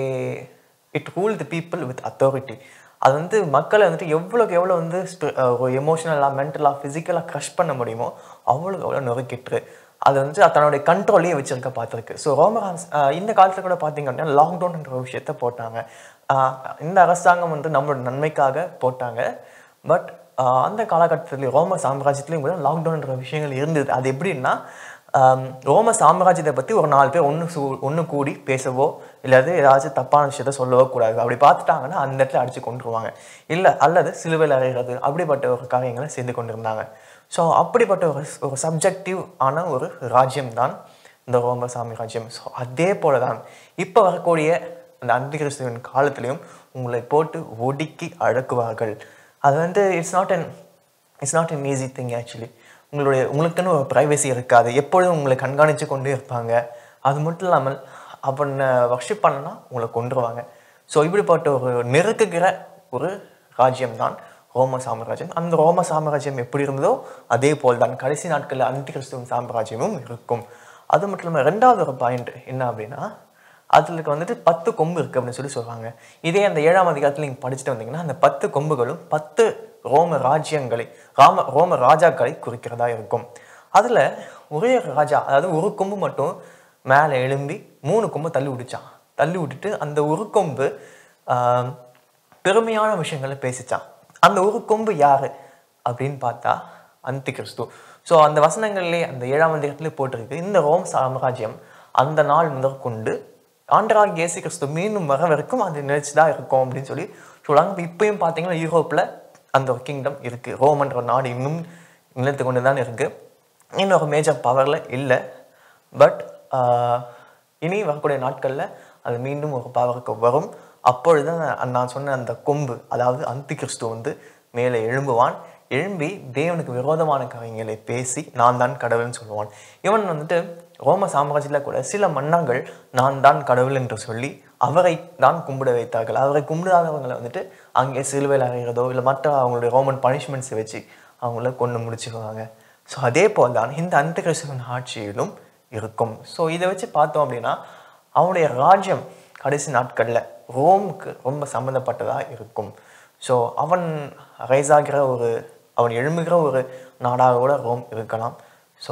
it rule the people with authority அது வந்து மக்களை வந்துட்டு எவ்வளோக்கு எவ்வளோ வந்து ஸ்பி- அஹ் ஒரு எமோஷனலாக மென்டலாக ஃபிசிக்கலாக க்ரஷ் பண்ண முடியுமோ அவ்வளோக்கு அவ்வளோ நொறுக்கிட்டு அது வந்து தன்னுடைய கண்ட்ரோலையே வச்சிருக்க பார்த்துருக்கு ஸோ ரோமராஸ் இந்த காலத்தில் கூட பார்த்தீங்க அப்படின்னா லாக்டவுன்ன்ற ஒரு விஷயத்த போட்டாங்க அஹ் இந்த அரசாங்கம் வந்து நம்மளோட நன்மைக்காக போட்டாங்க பட் அந்த காலகட்டத்தில் ரோம சாம்ராஜ்யத்துலேயும் கூட லாக்டவுன்ற விஷயங்கள் இருந்தது அது எப்படின்னா ஆம், ரோம சாம்ராஜ்யத்தை பற்றி ஒரு நாலு பேர் ஒன்று சூ ஒன்று கூடி பேசவோ இல்லாது ஏதாச்சும் தப்பான விஷயத்த சொல்லவோ கூடாது அப்படி பார்த்துட்டாங்கன்னா அந்த இடத்துல அடித்து கொண்டுருவாங்க இல்லை அல்லது சிலுவையில் அறைகிறது அப்படிப்பட்ட ஒரு காரியங்களை செய்து கொண்டிருந்தாங்க ஸோ அப்படிப்பட்ட ஒரு ஒரு சப்ஜெக்டிவ் ஆன ஒரு ராஜ்யம் தான் இந்த ரோம சாம்ராஜ்யம் ஸோ அதே போல தான் இப்போ வரக்கூடிய அந்த அந்திகிறிஸ்துவின் காலத்திலையும் உங்களை போட்டு ஒடுக்கி அடக்குவார்கள் அது வந்து it's not an it's not an easy thing actually உங்களுடைய உங்களுக்குன்னு ஒரு ப்ரைவசி இருக்காது எப்பொழுதும் உங்களை கண்காணித்து கொண்டே இருப்பாங்க அது மட்டும் இல்லாமல் அவனை வர்ஷிப் பண்ணனா உங்களை கொன்றுவாங்க ஸோ இப்படிப்பட்ட ஒரு நெருக்குகிற ஒரு ராஜ்யம் தான் ரோம சாம்ராஜ்யம் அந்த ரோம சாம்ராஜ்யம் எப்படி இருந்ததோ அதே போல் தான் கடைசி நாட்களில் அந்தி கிறிஸ்துவின் சாம்ராஜ்யமும் இருக்கும் அது மட்டும் இல்லாமல் ரெண்டாவது ஒரு பாயிண்ட் என்ன அப்படின்னா அதுக்கு வந்துட்டு பத்து கொம்பு இருக்குது அப்படின்னு சொல்லி சொல்கிறாங்க இதே அந்த ஏழாம் அதிகாரத்தில் நீங்கள் படிச்சுட்டு வந்தீங்கன்னா அந்த பத்து கொம்புகளும் பத்து ரோம ராஜ்யங்களை ராம ரோம ராஜாக்களை குறிக்கிறதா இருக்கும் அதில் ஒரே ராஜா அதாவது ஒரு கொம்பு மட்டும் மேலே எழும்பி மூணு கொம்பு தள்ளி விட்டுச்சான் தள்ளி விட்டுட்டு அந்த ஒரு கொம்பு ஆஹ், பெருமையான விஷயங்களை பேசிச்சான் அந்த ஒரு கொம்பு யாரு அப்படின்னு பார்த்தா அந்தி கிறிஸ்து ஸோ அந்த வசனங்கள்லேயே அந்த ஏழாம் அதிகாரத்திலே போட்டிருக்கு இந்த ரோம் சாம்ராஜ்யம் அந்த நாள் முதற்கொண்டு ஆண்டராக இயேசு கிறிஸ்து மீண்டும் வர வரைக்கும் அது நினைச்சு தான் இருக்கும் அப்படின்னு சொல்லி சொல்லுவாங்க இப்போ இப்பயும் பார்த்தீங்கன்னா யூரோப்பில் அந்த ஒரு கிங்டம் இருக்குது ரோமன்ற ஒரு நாடு இன்னும் நிலைத்து கொண்டு தான் இருக்குது இன்னும் ஒரு மேஜர் பவரில் இல்லை பட் இனி வரக்கூடிய நாட்களில் அது மீண்டும் ஒரு பவருக்கு வரும் அப்பொழுது தான் நான் சொன்ன அந்த கொம்பு அதாவது அந்தி கிறிஸ்து வந்து மேலே எழும்புவான் எழும்பி தேவனுக்கு விரோதமான காரியங்களை பேசி நான் தான் கடவுள்னு சொல்லுவான் இவன் வந்துட்டு ரோம சாம்ராஜ்யத்தில் கூட சில மன்னர்கள் நான் தான் கடவுள் என்று சொல்லி அவரை தான் கும்பிட வைத்தார்கள் அவரை கும்பிடாதவங்களை வந்துட்டு அங்கே சிலுவையில் அறைகிறதோ இல்லை மற்ற அவங்களுடைய ரோமன் பனிஷ்மெண்ட்ஸை வச்சு அவங்கள கொண்டு முடிச்சுக்குவாங்க ஸோ அதே போல் தான் இந்த அந்த கிறிஸ்துவன் ஆட்சியிலும் இருக்கும் ஸோ இதை வச்சு பார்த்தோம் அப்படின்னா அவனுடைய ராஜ்யம் கடைசி நாட்களில் ரோமுக்கு ரொம்ப சம்மந்தப்பட்டதாக இருக்கும் ஸோ அவன் ரைஸ் ஆகிற ஒரு அவன் எழும்புகிற ஒரு நாடாக கூட ரோம் இருக்கலாம் ஸோ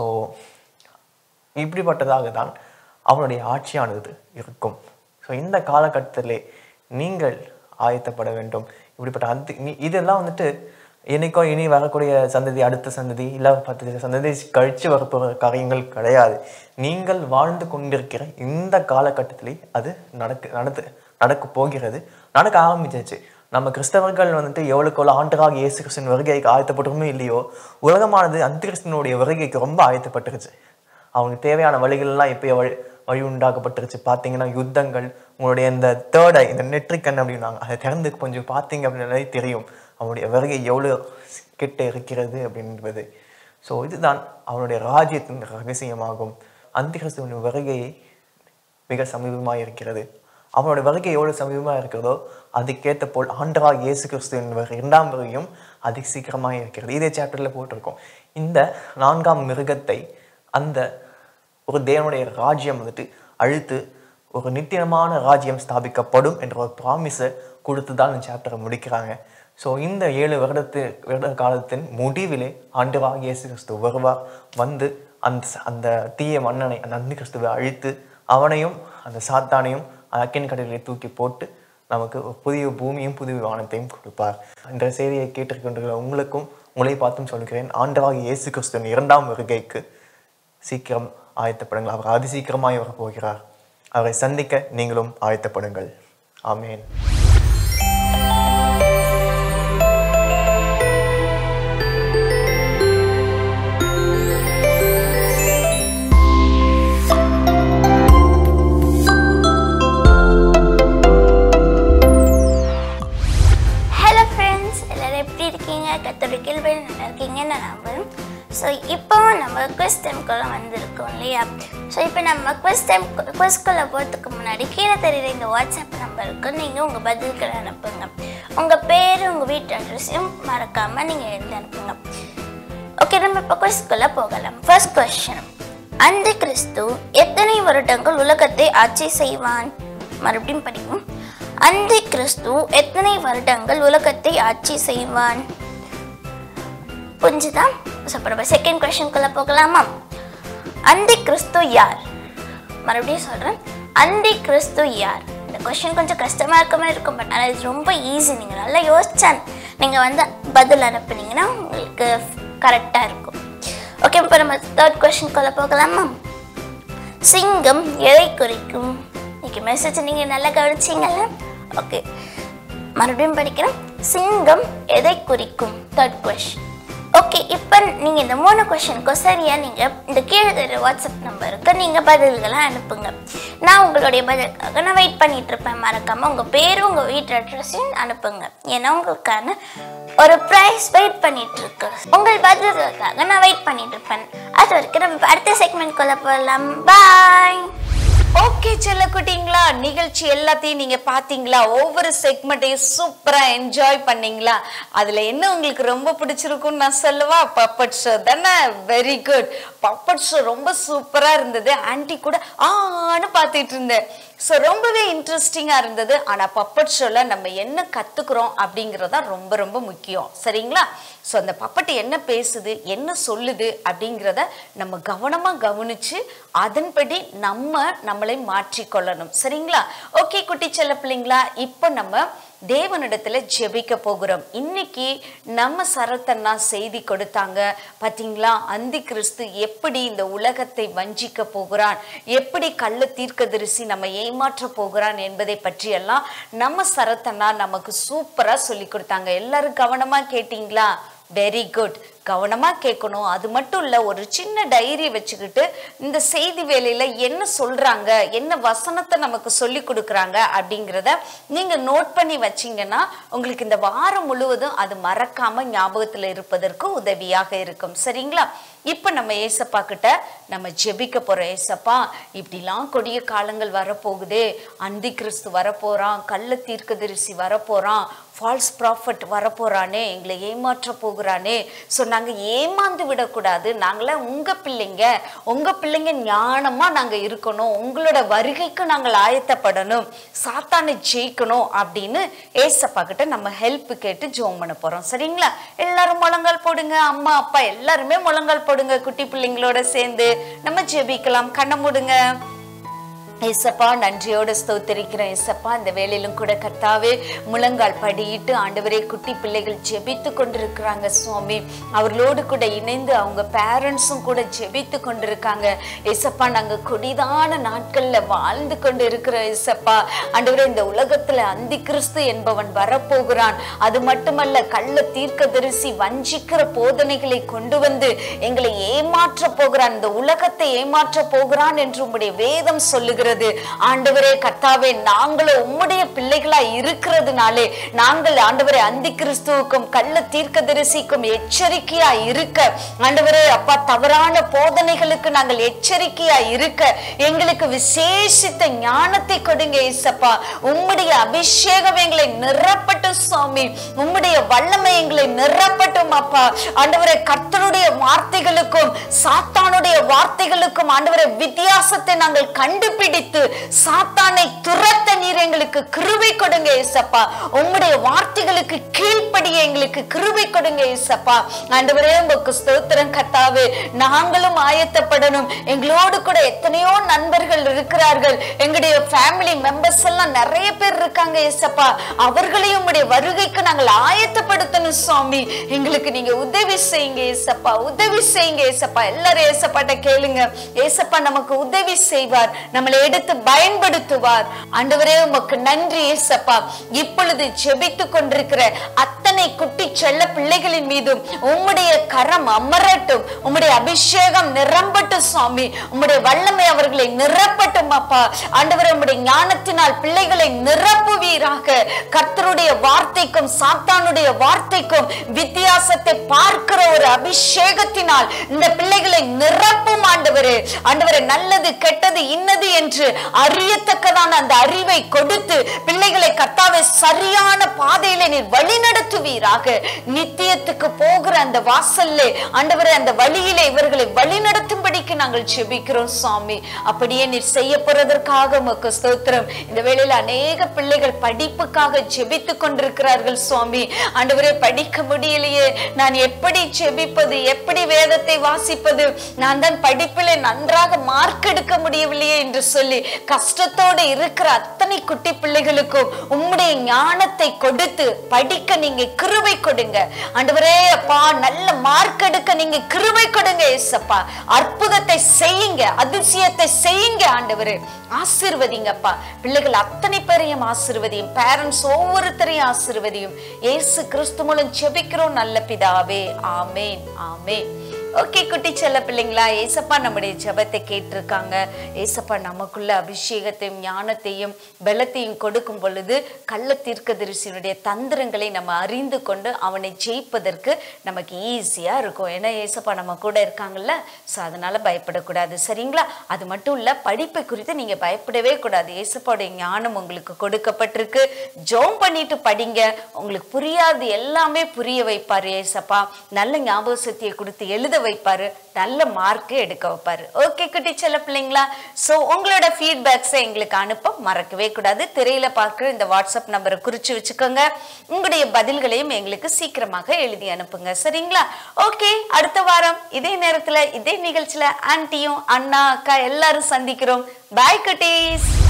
இப்படிப்பட்டதாக தான் அவனுடைய ஆட்சியானது இருக்கும் ஸோ இந்த காலகட்டத்திலே நீங்கள் ஆயத்தப்பட வேண்டும் இப்படிப்பட்ட அந்த நீ- இதெல்லாம் வந்துட்டு என்னைக்கோ இனி வரக்கூடிய சந்ததி அடுத்த சந்ததி இல்லை பத்து சந்ததி கழித்து வரப்போகிற காரியங்கள் கிடையாது நீங்கள் வாழ்ந்து கொண்டிருக்கிற இந்த காலகட்டத்திலே அது நடக்கு நடத்து நடக்க போகிறது நடக்க ஆரம்பிச்சிருச்சு நம்ம கிறிஸ்தவர்கள் வந்துட்டு எவ்வளோக்கு எவ்வளோ ஆண்டுகாக இயேசு கிறிஸ்தன் வருகைக்கு ஆயத்தப்பட்டிருமோ இல்லையோ உலகமானது அந்த கிறிஸ்தனுடைய வருகைக்கு ரொம்ப ஆயத்தப்பட்டுருச்சு அவங்களுக்கு தேவையான வழிகள்லாம் இப்போயே வழி வழி உண்டாக்கப்பட்டுருச்சு பார்த்தீங்கன்னா யுத்தங்கள் உங்களுடைய இந்த தேர்ட் ஐ இந்த நெற்றிக்கண் அப்படின்னாங்க அதை திறந்து கொஞ்சம் பார்த்தீங்க அப்படின்னாலே தெரியும் அவனுடைய வருகை எவ்வளோ கிட்ட இருக்கிறது அப்படின்றது ஸோ இதுதான் அவனுடைய ராஜ்யத்தின் ரகசியமாகும் அந்த கிறிஸ்துவின் வருகையை மிக சமீபமாக இருக்கிறது அவனுடைய வருகை எவ்வளவு சமீபமாக இருக்கிறதோ அதுக்கேற்ற போல் ஆண்டராக இயேசு கிறிஸ்துவின் வரு- இரண்டாம் வருகையும் அதிக சீக்கிரமாக இருக்கிறது இதே சாப்டரில் போட்டிருக்கோம் இந்த நான்காம் மிருகத்தை அந்த ஒரு தேவனுடைய ராஜ்யம் வந்துட்டு அழுத்து ஒரு நித்தியமான ராஜ்யம் ஸ்தாபிக்கப்படும் என்ற ஒரு ப்ராமிஸை கொடுத்து தான் இந்த சாப்டரை முடிக்கிறாங்க ஸோ இந்த ஏழு வருடத்து வருட காலத்தின் முடிவிலே ஆண்டவராக இயேசு கிறிஸ்து வருவார் வந்து அந்த ச- அந்த தீய மன்னனை அந்த அந்தி கிறிஸ்துவை அழித்து அவனையும் அந்த சாத்தானையும் அக்கின் கடலிலே தூக்கி போட்டு நமக்கு ஒரு புதிய பூமியும் புதிய வானத்தையும் கொடுப்பார் இந்த செய்தியை கேட்டிருக்கின்ற உங்களுக்கும் உங்களை பார்த்தும் சொல்கிறேன் ஆண்டவாக இயேசு கிறிஸ்துவின் இரண்டாம் வருகைக்கு சீக்கிரம் ஆயத்தப்படுங்கள் அவர் அதி சீக்கிரமாய் வரப் போகிறார் அவரை சந்திக்க நீங்களும் ஆயத்தப்படுங்கள் ஆமேன் நான் நம்புறேன் ஸோ இப்போ நம்ம குவிஸ் டைம்குள்ளே வந்திருக்கோம் இல்லையா ஸோ இப்போ நம்ம குவிஸ் டைம் குவிஸ்குள்ளே போகிறதுக்கு முன்னாடி கீழே தெரியுற இந்த வாட்ஸ்அப் நம்பருக்கு நீங்கள் உங்கள் பதில்களை அனுப்புங்க உங்கள் பேர் உங்கள் வீட்டு அட்ரஸையும் மறக்காமல் நீங்கள் எழுதி அனுப்புங்க ஓகே நம்ம இப்போ குவிஸ்குள்ளே போகலாம் ஃபர்ஸ்ட் கொஸ்டின் அந்த கிறிஸ்து எத்தனை வருடங்கள் உலகத்தை ஆட்சி செய்வான் மறுபடியும் படிக்கும் அந்த கிறிஸ்து எத்தனை வருடங்கள் உலகத்தை ஆட்சி செய்வான் புரிஞ்சுதா ஸோ அப்போ நம்ம செகண்ட் கொஷனுக்குள்ளே போகலாமா அந்தி கிறிஸ்து யார் மறுபடியும் சொல்கிறேன் அந்தி கிறிஸ்து யார் இந்த கொஷின் கொஞ்சம் கஷ்டமாக இருக்க மாதிரி இருக்கும் பட் ஆனால் இது ரொம்ப ஈஸி நீங்கள் நல்லா யோசிச்சா நீங்கள் வந்து பதில் அனுப்புனீங்கன்னா உங்களுக்கு கரெக்டாக இருக்கும் ஓகே இப்போ நம்ம தேர்ட் கொஷனுக்குள்ளே போகலாமா சிங்கம் எதை குறிக்கும் இன்னைக்கு மெசேஜ் நீங்கள் நல்லா கவனிச்சிங்கல்ல ஓகே மறுபடியும் படிக்கிறேன் சிங்கம் எதை குறிக்கும் தேர்ட் கொஷின் ஓகே இப்போ நீங்கள் இந்த மூணு கொஷனுக்கும் சரியாக நீங்கள் இந்த கீழே தெரியுற வாட்ஸ்அப் நம்பருக்கு நீங்கள் பதில்களை அனுப்புங்க நான் உங்களுடைய பதிலுக்காக நான் வெயிட் பண்ணிட்டு இருப்பேன் மறக்காமல் உங்கள் பேரும் உங்கள் வீட்டு அட்ரஸையும் அனுப்புங்க ஏன்னா உங்களுக்கான ஒரு ப்ரைஸ் வெயிட் பண்ணிட்டு இருக்கு உங்கள் பதில்களுக்காக நான் வெயிட் பண்ணிட்டு இருப்பேன் அது வரைக்கும் நம்ம அடுத்த செக்மெண்ட்குள்ளே போகலாம் பாய் ஓகே செல்லக்குட்டிங்களா நிகழ்ச்சி எல்லாத்தையும் நீங்க பாத்தீங்களா ஒவ்வொரு செக்மெண்ட்டையும் சூப்பரா என்ஜாய் பண்ணீங்களா அதுல என்ன உங்களுக்கு ரொம்ப பிடிச்சிருக்கும்னு நான் சொல்லவா பப்பட் ஷோ தானே வெரி குட் பப்பட் ஷோ ரொம்ப சூப்பரா இருந்தது ஆன்ட்டி கூட ஆன்னு பார்த்துட்டு இருந்தேன் ஸோ ரொம்பவே இன்ட்ரெஸ்டிங்காக இருந்தது ஆனால் பப்பட் ஷோவில் நம்ம என்ன கற்றுக்குறோம் அப்படிங்கிறது தான் ரொம்ப ரொம்ப முக்கியம் சரிங்களா ஸோ அந்த பப்பட்டு என்ன பேசுது என்ன சொல்லுது அப்படிங்கிறத நம்ம கவனமாக கவனித்து அதன்படி நம்ம நம்மளை மாற்றிக்கொள்ளணும் சரிங்களா ஓகே குட்டி செல்ல பிள்ளைங்களா இப்போ நம்ம தேவனிடத்துல ஜெபிக்க போகிறோம் இன்னைக்கு நம்ம சரத்தன்னா செய்தி கொடுத்தாங்க பாத்தீங்களா அந்தி கிறிஸ்து எப்படி இந்த உலகத்தை வஞ்சிக்க போகிறான் எப்படி கள்ள தீர்க்கதரிசி நம்ம ஏமாற்ற போகிறான் என்பதை பற்றியெல்லாம் நம்ம சரத்தன்னா நமக்கு சூப்பரா சொல்லி கொடுத்தாங்க எல்லாரும் கவனமா கேட்டீங்களா வெரி குட் கவனமா கேட்கணும் அது மட்டும் இல்ல ஒரு சின்ன டைரி வச்சுக்கிட்டு இந்த செய்தி வேலையில என்ன சொல்றாங்க என்ன வசனத்தை நமக்கு சொல்லி கொடுக்குறாங்க அப்படிங்கிறத நீங்க நோட் பண்ணி வச்சீங்கன்னா உங்களுக்கு இந்த வாரம் முழுவதும் அது மறக்காம ஞாபகத்துல இருப்பதற்கு உதவியாக இருக்கும் சரிங்களா இப்ப நம்ம ஏசப்பா கிட்ட நம்ம ஜெபிக்க போறோம் ஏசப்பா இப்படிலாம் கொடிய காலங்கள் வரப்போகுதே அந்தி கிறிஸ்து வரப்போறான் கள்ள தீர்க்கதரிசி வரப்போறான் ஃபால்ஸ் ப்ராஃபட் வரப்போறானே எங்களை ஏமாற்ற போகிறானே ஸோ நாங்கள் ஏமாந்து விடக்கூடாது நாங்களாம் உங்கள் பிள்ளைங்க உங்கள் பிள்ளைங்க ஞானமாக நாங்கள் இருக்கணும் உங்களோட வருகைக்கு நாங்கள் ஆயத்தப்படணும் சாத்தானை ஜெயிக்கணும் அப்படின்னு ஏசப்பா கிட்ட நம்ம ஹெல்ப் கேட்டு ஜோம் பண்ண போகிறோம் சரிங்களா எல்லாரும் முழங்கால் போடுங்க அம்மா அப்பா எல்லாருமே முழங்கால் போடுங்க குட்டி பிள்ளைங்களோட சேர்ந்து நம்ம ஜெபிக்கலாம் கண்ணை மூடுங்க ஏசப்பா நன்றியோட ஸ்தோத்திரிக்கிறேன் ஏசப்பா இந்த வேலையிலும் கூட கர்த்தாவே முழங்கால் படியிட்டு ஆண்டவரே குட்டி பிள்ளைகள் ஜெபித்து கொண்டிருக்கிறாங்க சுவாமி அவர்களோடு கூட இணைந்து அவங்க பேரண்ட்ஸும் கூட ஜெபித்து கொண்டிருக்காங்க ஏசப்பா நாங்க கொடிதான நாட்கள்ல வாழ்ந்து கொண்டு இருக்கிறோம் ஏசப்பா ஆண்டவரே இந்த உலகத்துல அந்தி கிறிஸ்து என்பவன் வரப்போகிறான் அது மட்டுமல்ல கள்ள தீர்க்கதரிசி வஞ்சிக்கிற போதனைகளை கொண்டு வந்து எங்களை ஏமாற்ற போகிறான் இந்த உலகத்தை ஏமாற்ற போகிறான் என்று உம்முடைய வேதம் சொல்லுகிறது ஆண்டவரே கர்த்தாவே நாங்களும் உம்முடைய பிள்ளைகளா இருக்கிறதுனாலே நாங்கள் ஆண்டவரே அந்தி கிறிஸ்துவுக்கும் கள்ள தீர்க்கதரிசிக்கும் எச்சரிக்கையா இருக்க ஆண்டவரே அப்பா தவறான போதனைகளுக்கு நாங்கள் எச்சரிக்கையா இருக்க எங்களுக்கு விசேஷித்த ஞானத்தை கொடுங்க ஏசப்பா உம்முடைய அபிஷேகம் எங்களை நிரப்பட்டும் சுவாமி உம்முடைய வல்லமை எங்களை நிரப்பட்டும் அப்பா ஆண்டவரே கர்த்தருடைய வார்த்தைகளுக்கும் சாத்தானுடைய வார்த்தைகளுக்கும் ஆண்டவரே வித்தியாசத்தை நாங்கள் கண்டுபிடித்து சாத்தானை துரத்த நீர் எங்களுக்கு கிருபை கொடுங்க ஏசப்பா உம்முடைய வார்த்தைகளுக்கு கீழ்ப்படிய எங்களுக்கு கிருபை கொடுங்க ஏசப்பா ஆண்டவரே உங்களுக்கு ஸ்தோத்திரம் கத்தாவே நாங்களும் ஆயத்தப்படணும் எங்களோடு கூட எத்தனையோ நண்பர்கள் இருக்கிறார்கள் எங்களுடைய ஃபேமிலி மெம்பர்ஸ் எல்லாம் நிறைய பேர் இருக்காங்க ஏசப்பா அவர்களையும் உம்முடைய வருகைக்கு நாங்கள் ஆயத்தப்படுத்தணும் சுவாமி எங்களுக்கு நீங்க உதவி செய்யுங்க ஏசப்பா உதவி செய்யுங்க ஏசப்பா எல்லாரும் ஏசப்பாட்ட கேளுங்க ஏசப்பா நமக்கு உதவி செய்வார் நம்மளை எடுத்து பயன்படுத்துவார் ஆண்டவரே உமக்கு நன்றி ஏசப்பா இப்பொழுது ஜெபித்து கொண்டிருக்கிற அத்தனை குட்டி செல்ல பிள்ளைகளின் மீதும் உம்முடைய கரம் அமரட்டும் உம்முடைய அபிஷேகம் நிரம்பட்டும் சுவாமி உம்முடைய வல்லமை அவர்களை நிரப்பட்டும் அப்பா ஆண்டவரே உம்முடைய ஞானத்தினால் பிள்ளைகளை நிரப்புவீராக கர்த்தருடைய வார்த்தைக்கும் சாத்தானுடைய வார்த்தைக்கும் வித்தியாசத்தை பார்க்கிற ஒரு அபிஷேகத்தினால் இந்த பிள்ளைகளை நிரப்பும் ஆண்டவரே ஆண்டவரே நல்லது கெட்டது இன்னது என்று அறியத்தக்கதான அந்த அறிவை கொடுத்து பிள்ளைகளை கர்த்தாவே சரியான பாதையில நீர் வழி நடத்துவீராக நித்தியத்துக்கு போகிற அந்த வாசல்லே ஆண்டவரே அந்த வழியிலே இவர்களை வழி நடத்தும்படிக்கு நாங்கள் செபிக்கிறோம் சுவாமி அப்படியே நீர் செய்ய போறதற்காக உமக்கு ஸ்தோத்திரம் இந்த வேளையில அநேக பிள்ளைகள் படிப்புக்காக ஜெபித்து கொண்டிருக்கிறார்கள் சுவாமி ஆண்டவரே படிக்க முடியலையே நான் எப்படி ஜெபிப்பது எப்படி வேதத்தை வாசிப்பது நான் தான் படிப்பிலே நன்றாக மார்க் எடுக்க முடியவில்லையே என்று சொல்லி கஷ்டத்தோடு இருக்கிற அத்தனை குட்டி பிள்ளைகளுக்கும் உம்முடைய ஞானத்தை கொடுத்து படிக்க நீங்க கிருபை கொடுங்க ஆண்டவரே அப்பா நல்ல மார்க் எடுக்க நீங்க கிருபை கொடுங்க ஏசப்பா அற்புதத்தை செய்யுங்க அதிசயத்தை செய்யுங்க ஆண்டவரே ஆசீர்வதிங்கப்பா பிள்ளைகள் அத்தனை பேரையும் ஆசீர்வதியும் பேரண்ட்ஸ் ஒவ்வொருத்தரையும் ஆசீர்வதியும் இயேசு கிறிஸ்து மூலம் செபிக்கிறோம் நல்ல பிதாவே ஆமேன் ஆமேன் ஓகே குட்டி செல்ல பிள்ளைங்களா ஏசப்பா நம்முடைய ஜெபத்தை கேட்டிருக்காங்க ஏசப்பா நமக்குள்ள அபிஷேகத்தையும் ஞானத்தையும் பலத்தையும் கொடுக்கும் பொழுது கள்ள தீர்க்கதரிசியினுடைய தந்திரங்களை நம்ம அறிந்து கொண்டு அவனை ஜெயிப்பதற்கு நமக்கு ஈஸியா இருக்கும் ஏன்னா ஏசப்பா நம்ம கூட இருக்காங்கல்ல ஸோ அதனால பயப்படக்கூடாது சரிங்களா அது மட்டும் இல்ல படிப்பை குறித்து நீங்க பயப்படவே கூடாது ஏசப்பாவுடைய ஞானம் உங்களுக்கு கொடுக்கப்பட்டிருக்கு ஜோம் பண்ணிட்டு படிங்க உங்களுக்கு புரியாது எல்லாமே புரிய வைப்பாரு ஏசப்பா நல்ல ஞாபக சக்தியை கொடுத்து எழுத வைப்பாரு நல்ல மார்க் எடுக்க வைப்பாரு ஓகே குட்டி செல்ல பிள்ளைங்களா ஸோ உங்களோட ஃபீட்பேக்ஸை எங்களுக்கு அனுப்ப மறக்கவே கூடாது திரையில பார்க்குற இந்த வாட்ஸ்அப் நம்பரை குறிச்சு வச்சுக்கோங்க உங்களுடைய பதில்களையும் எங்களுக்கு சீக்கிரமாக எழுதி அனுப்புங்க சரிங்களா ஓகே அடுத்த வாரம் இதே நேரத்துல இதே நிகழ்ச்சியில ஆன்ட்டியும் அண்ணா அக்கா எல்லாரும் சந்திக்கிறோம் பாய் குட்டீஸ்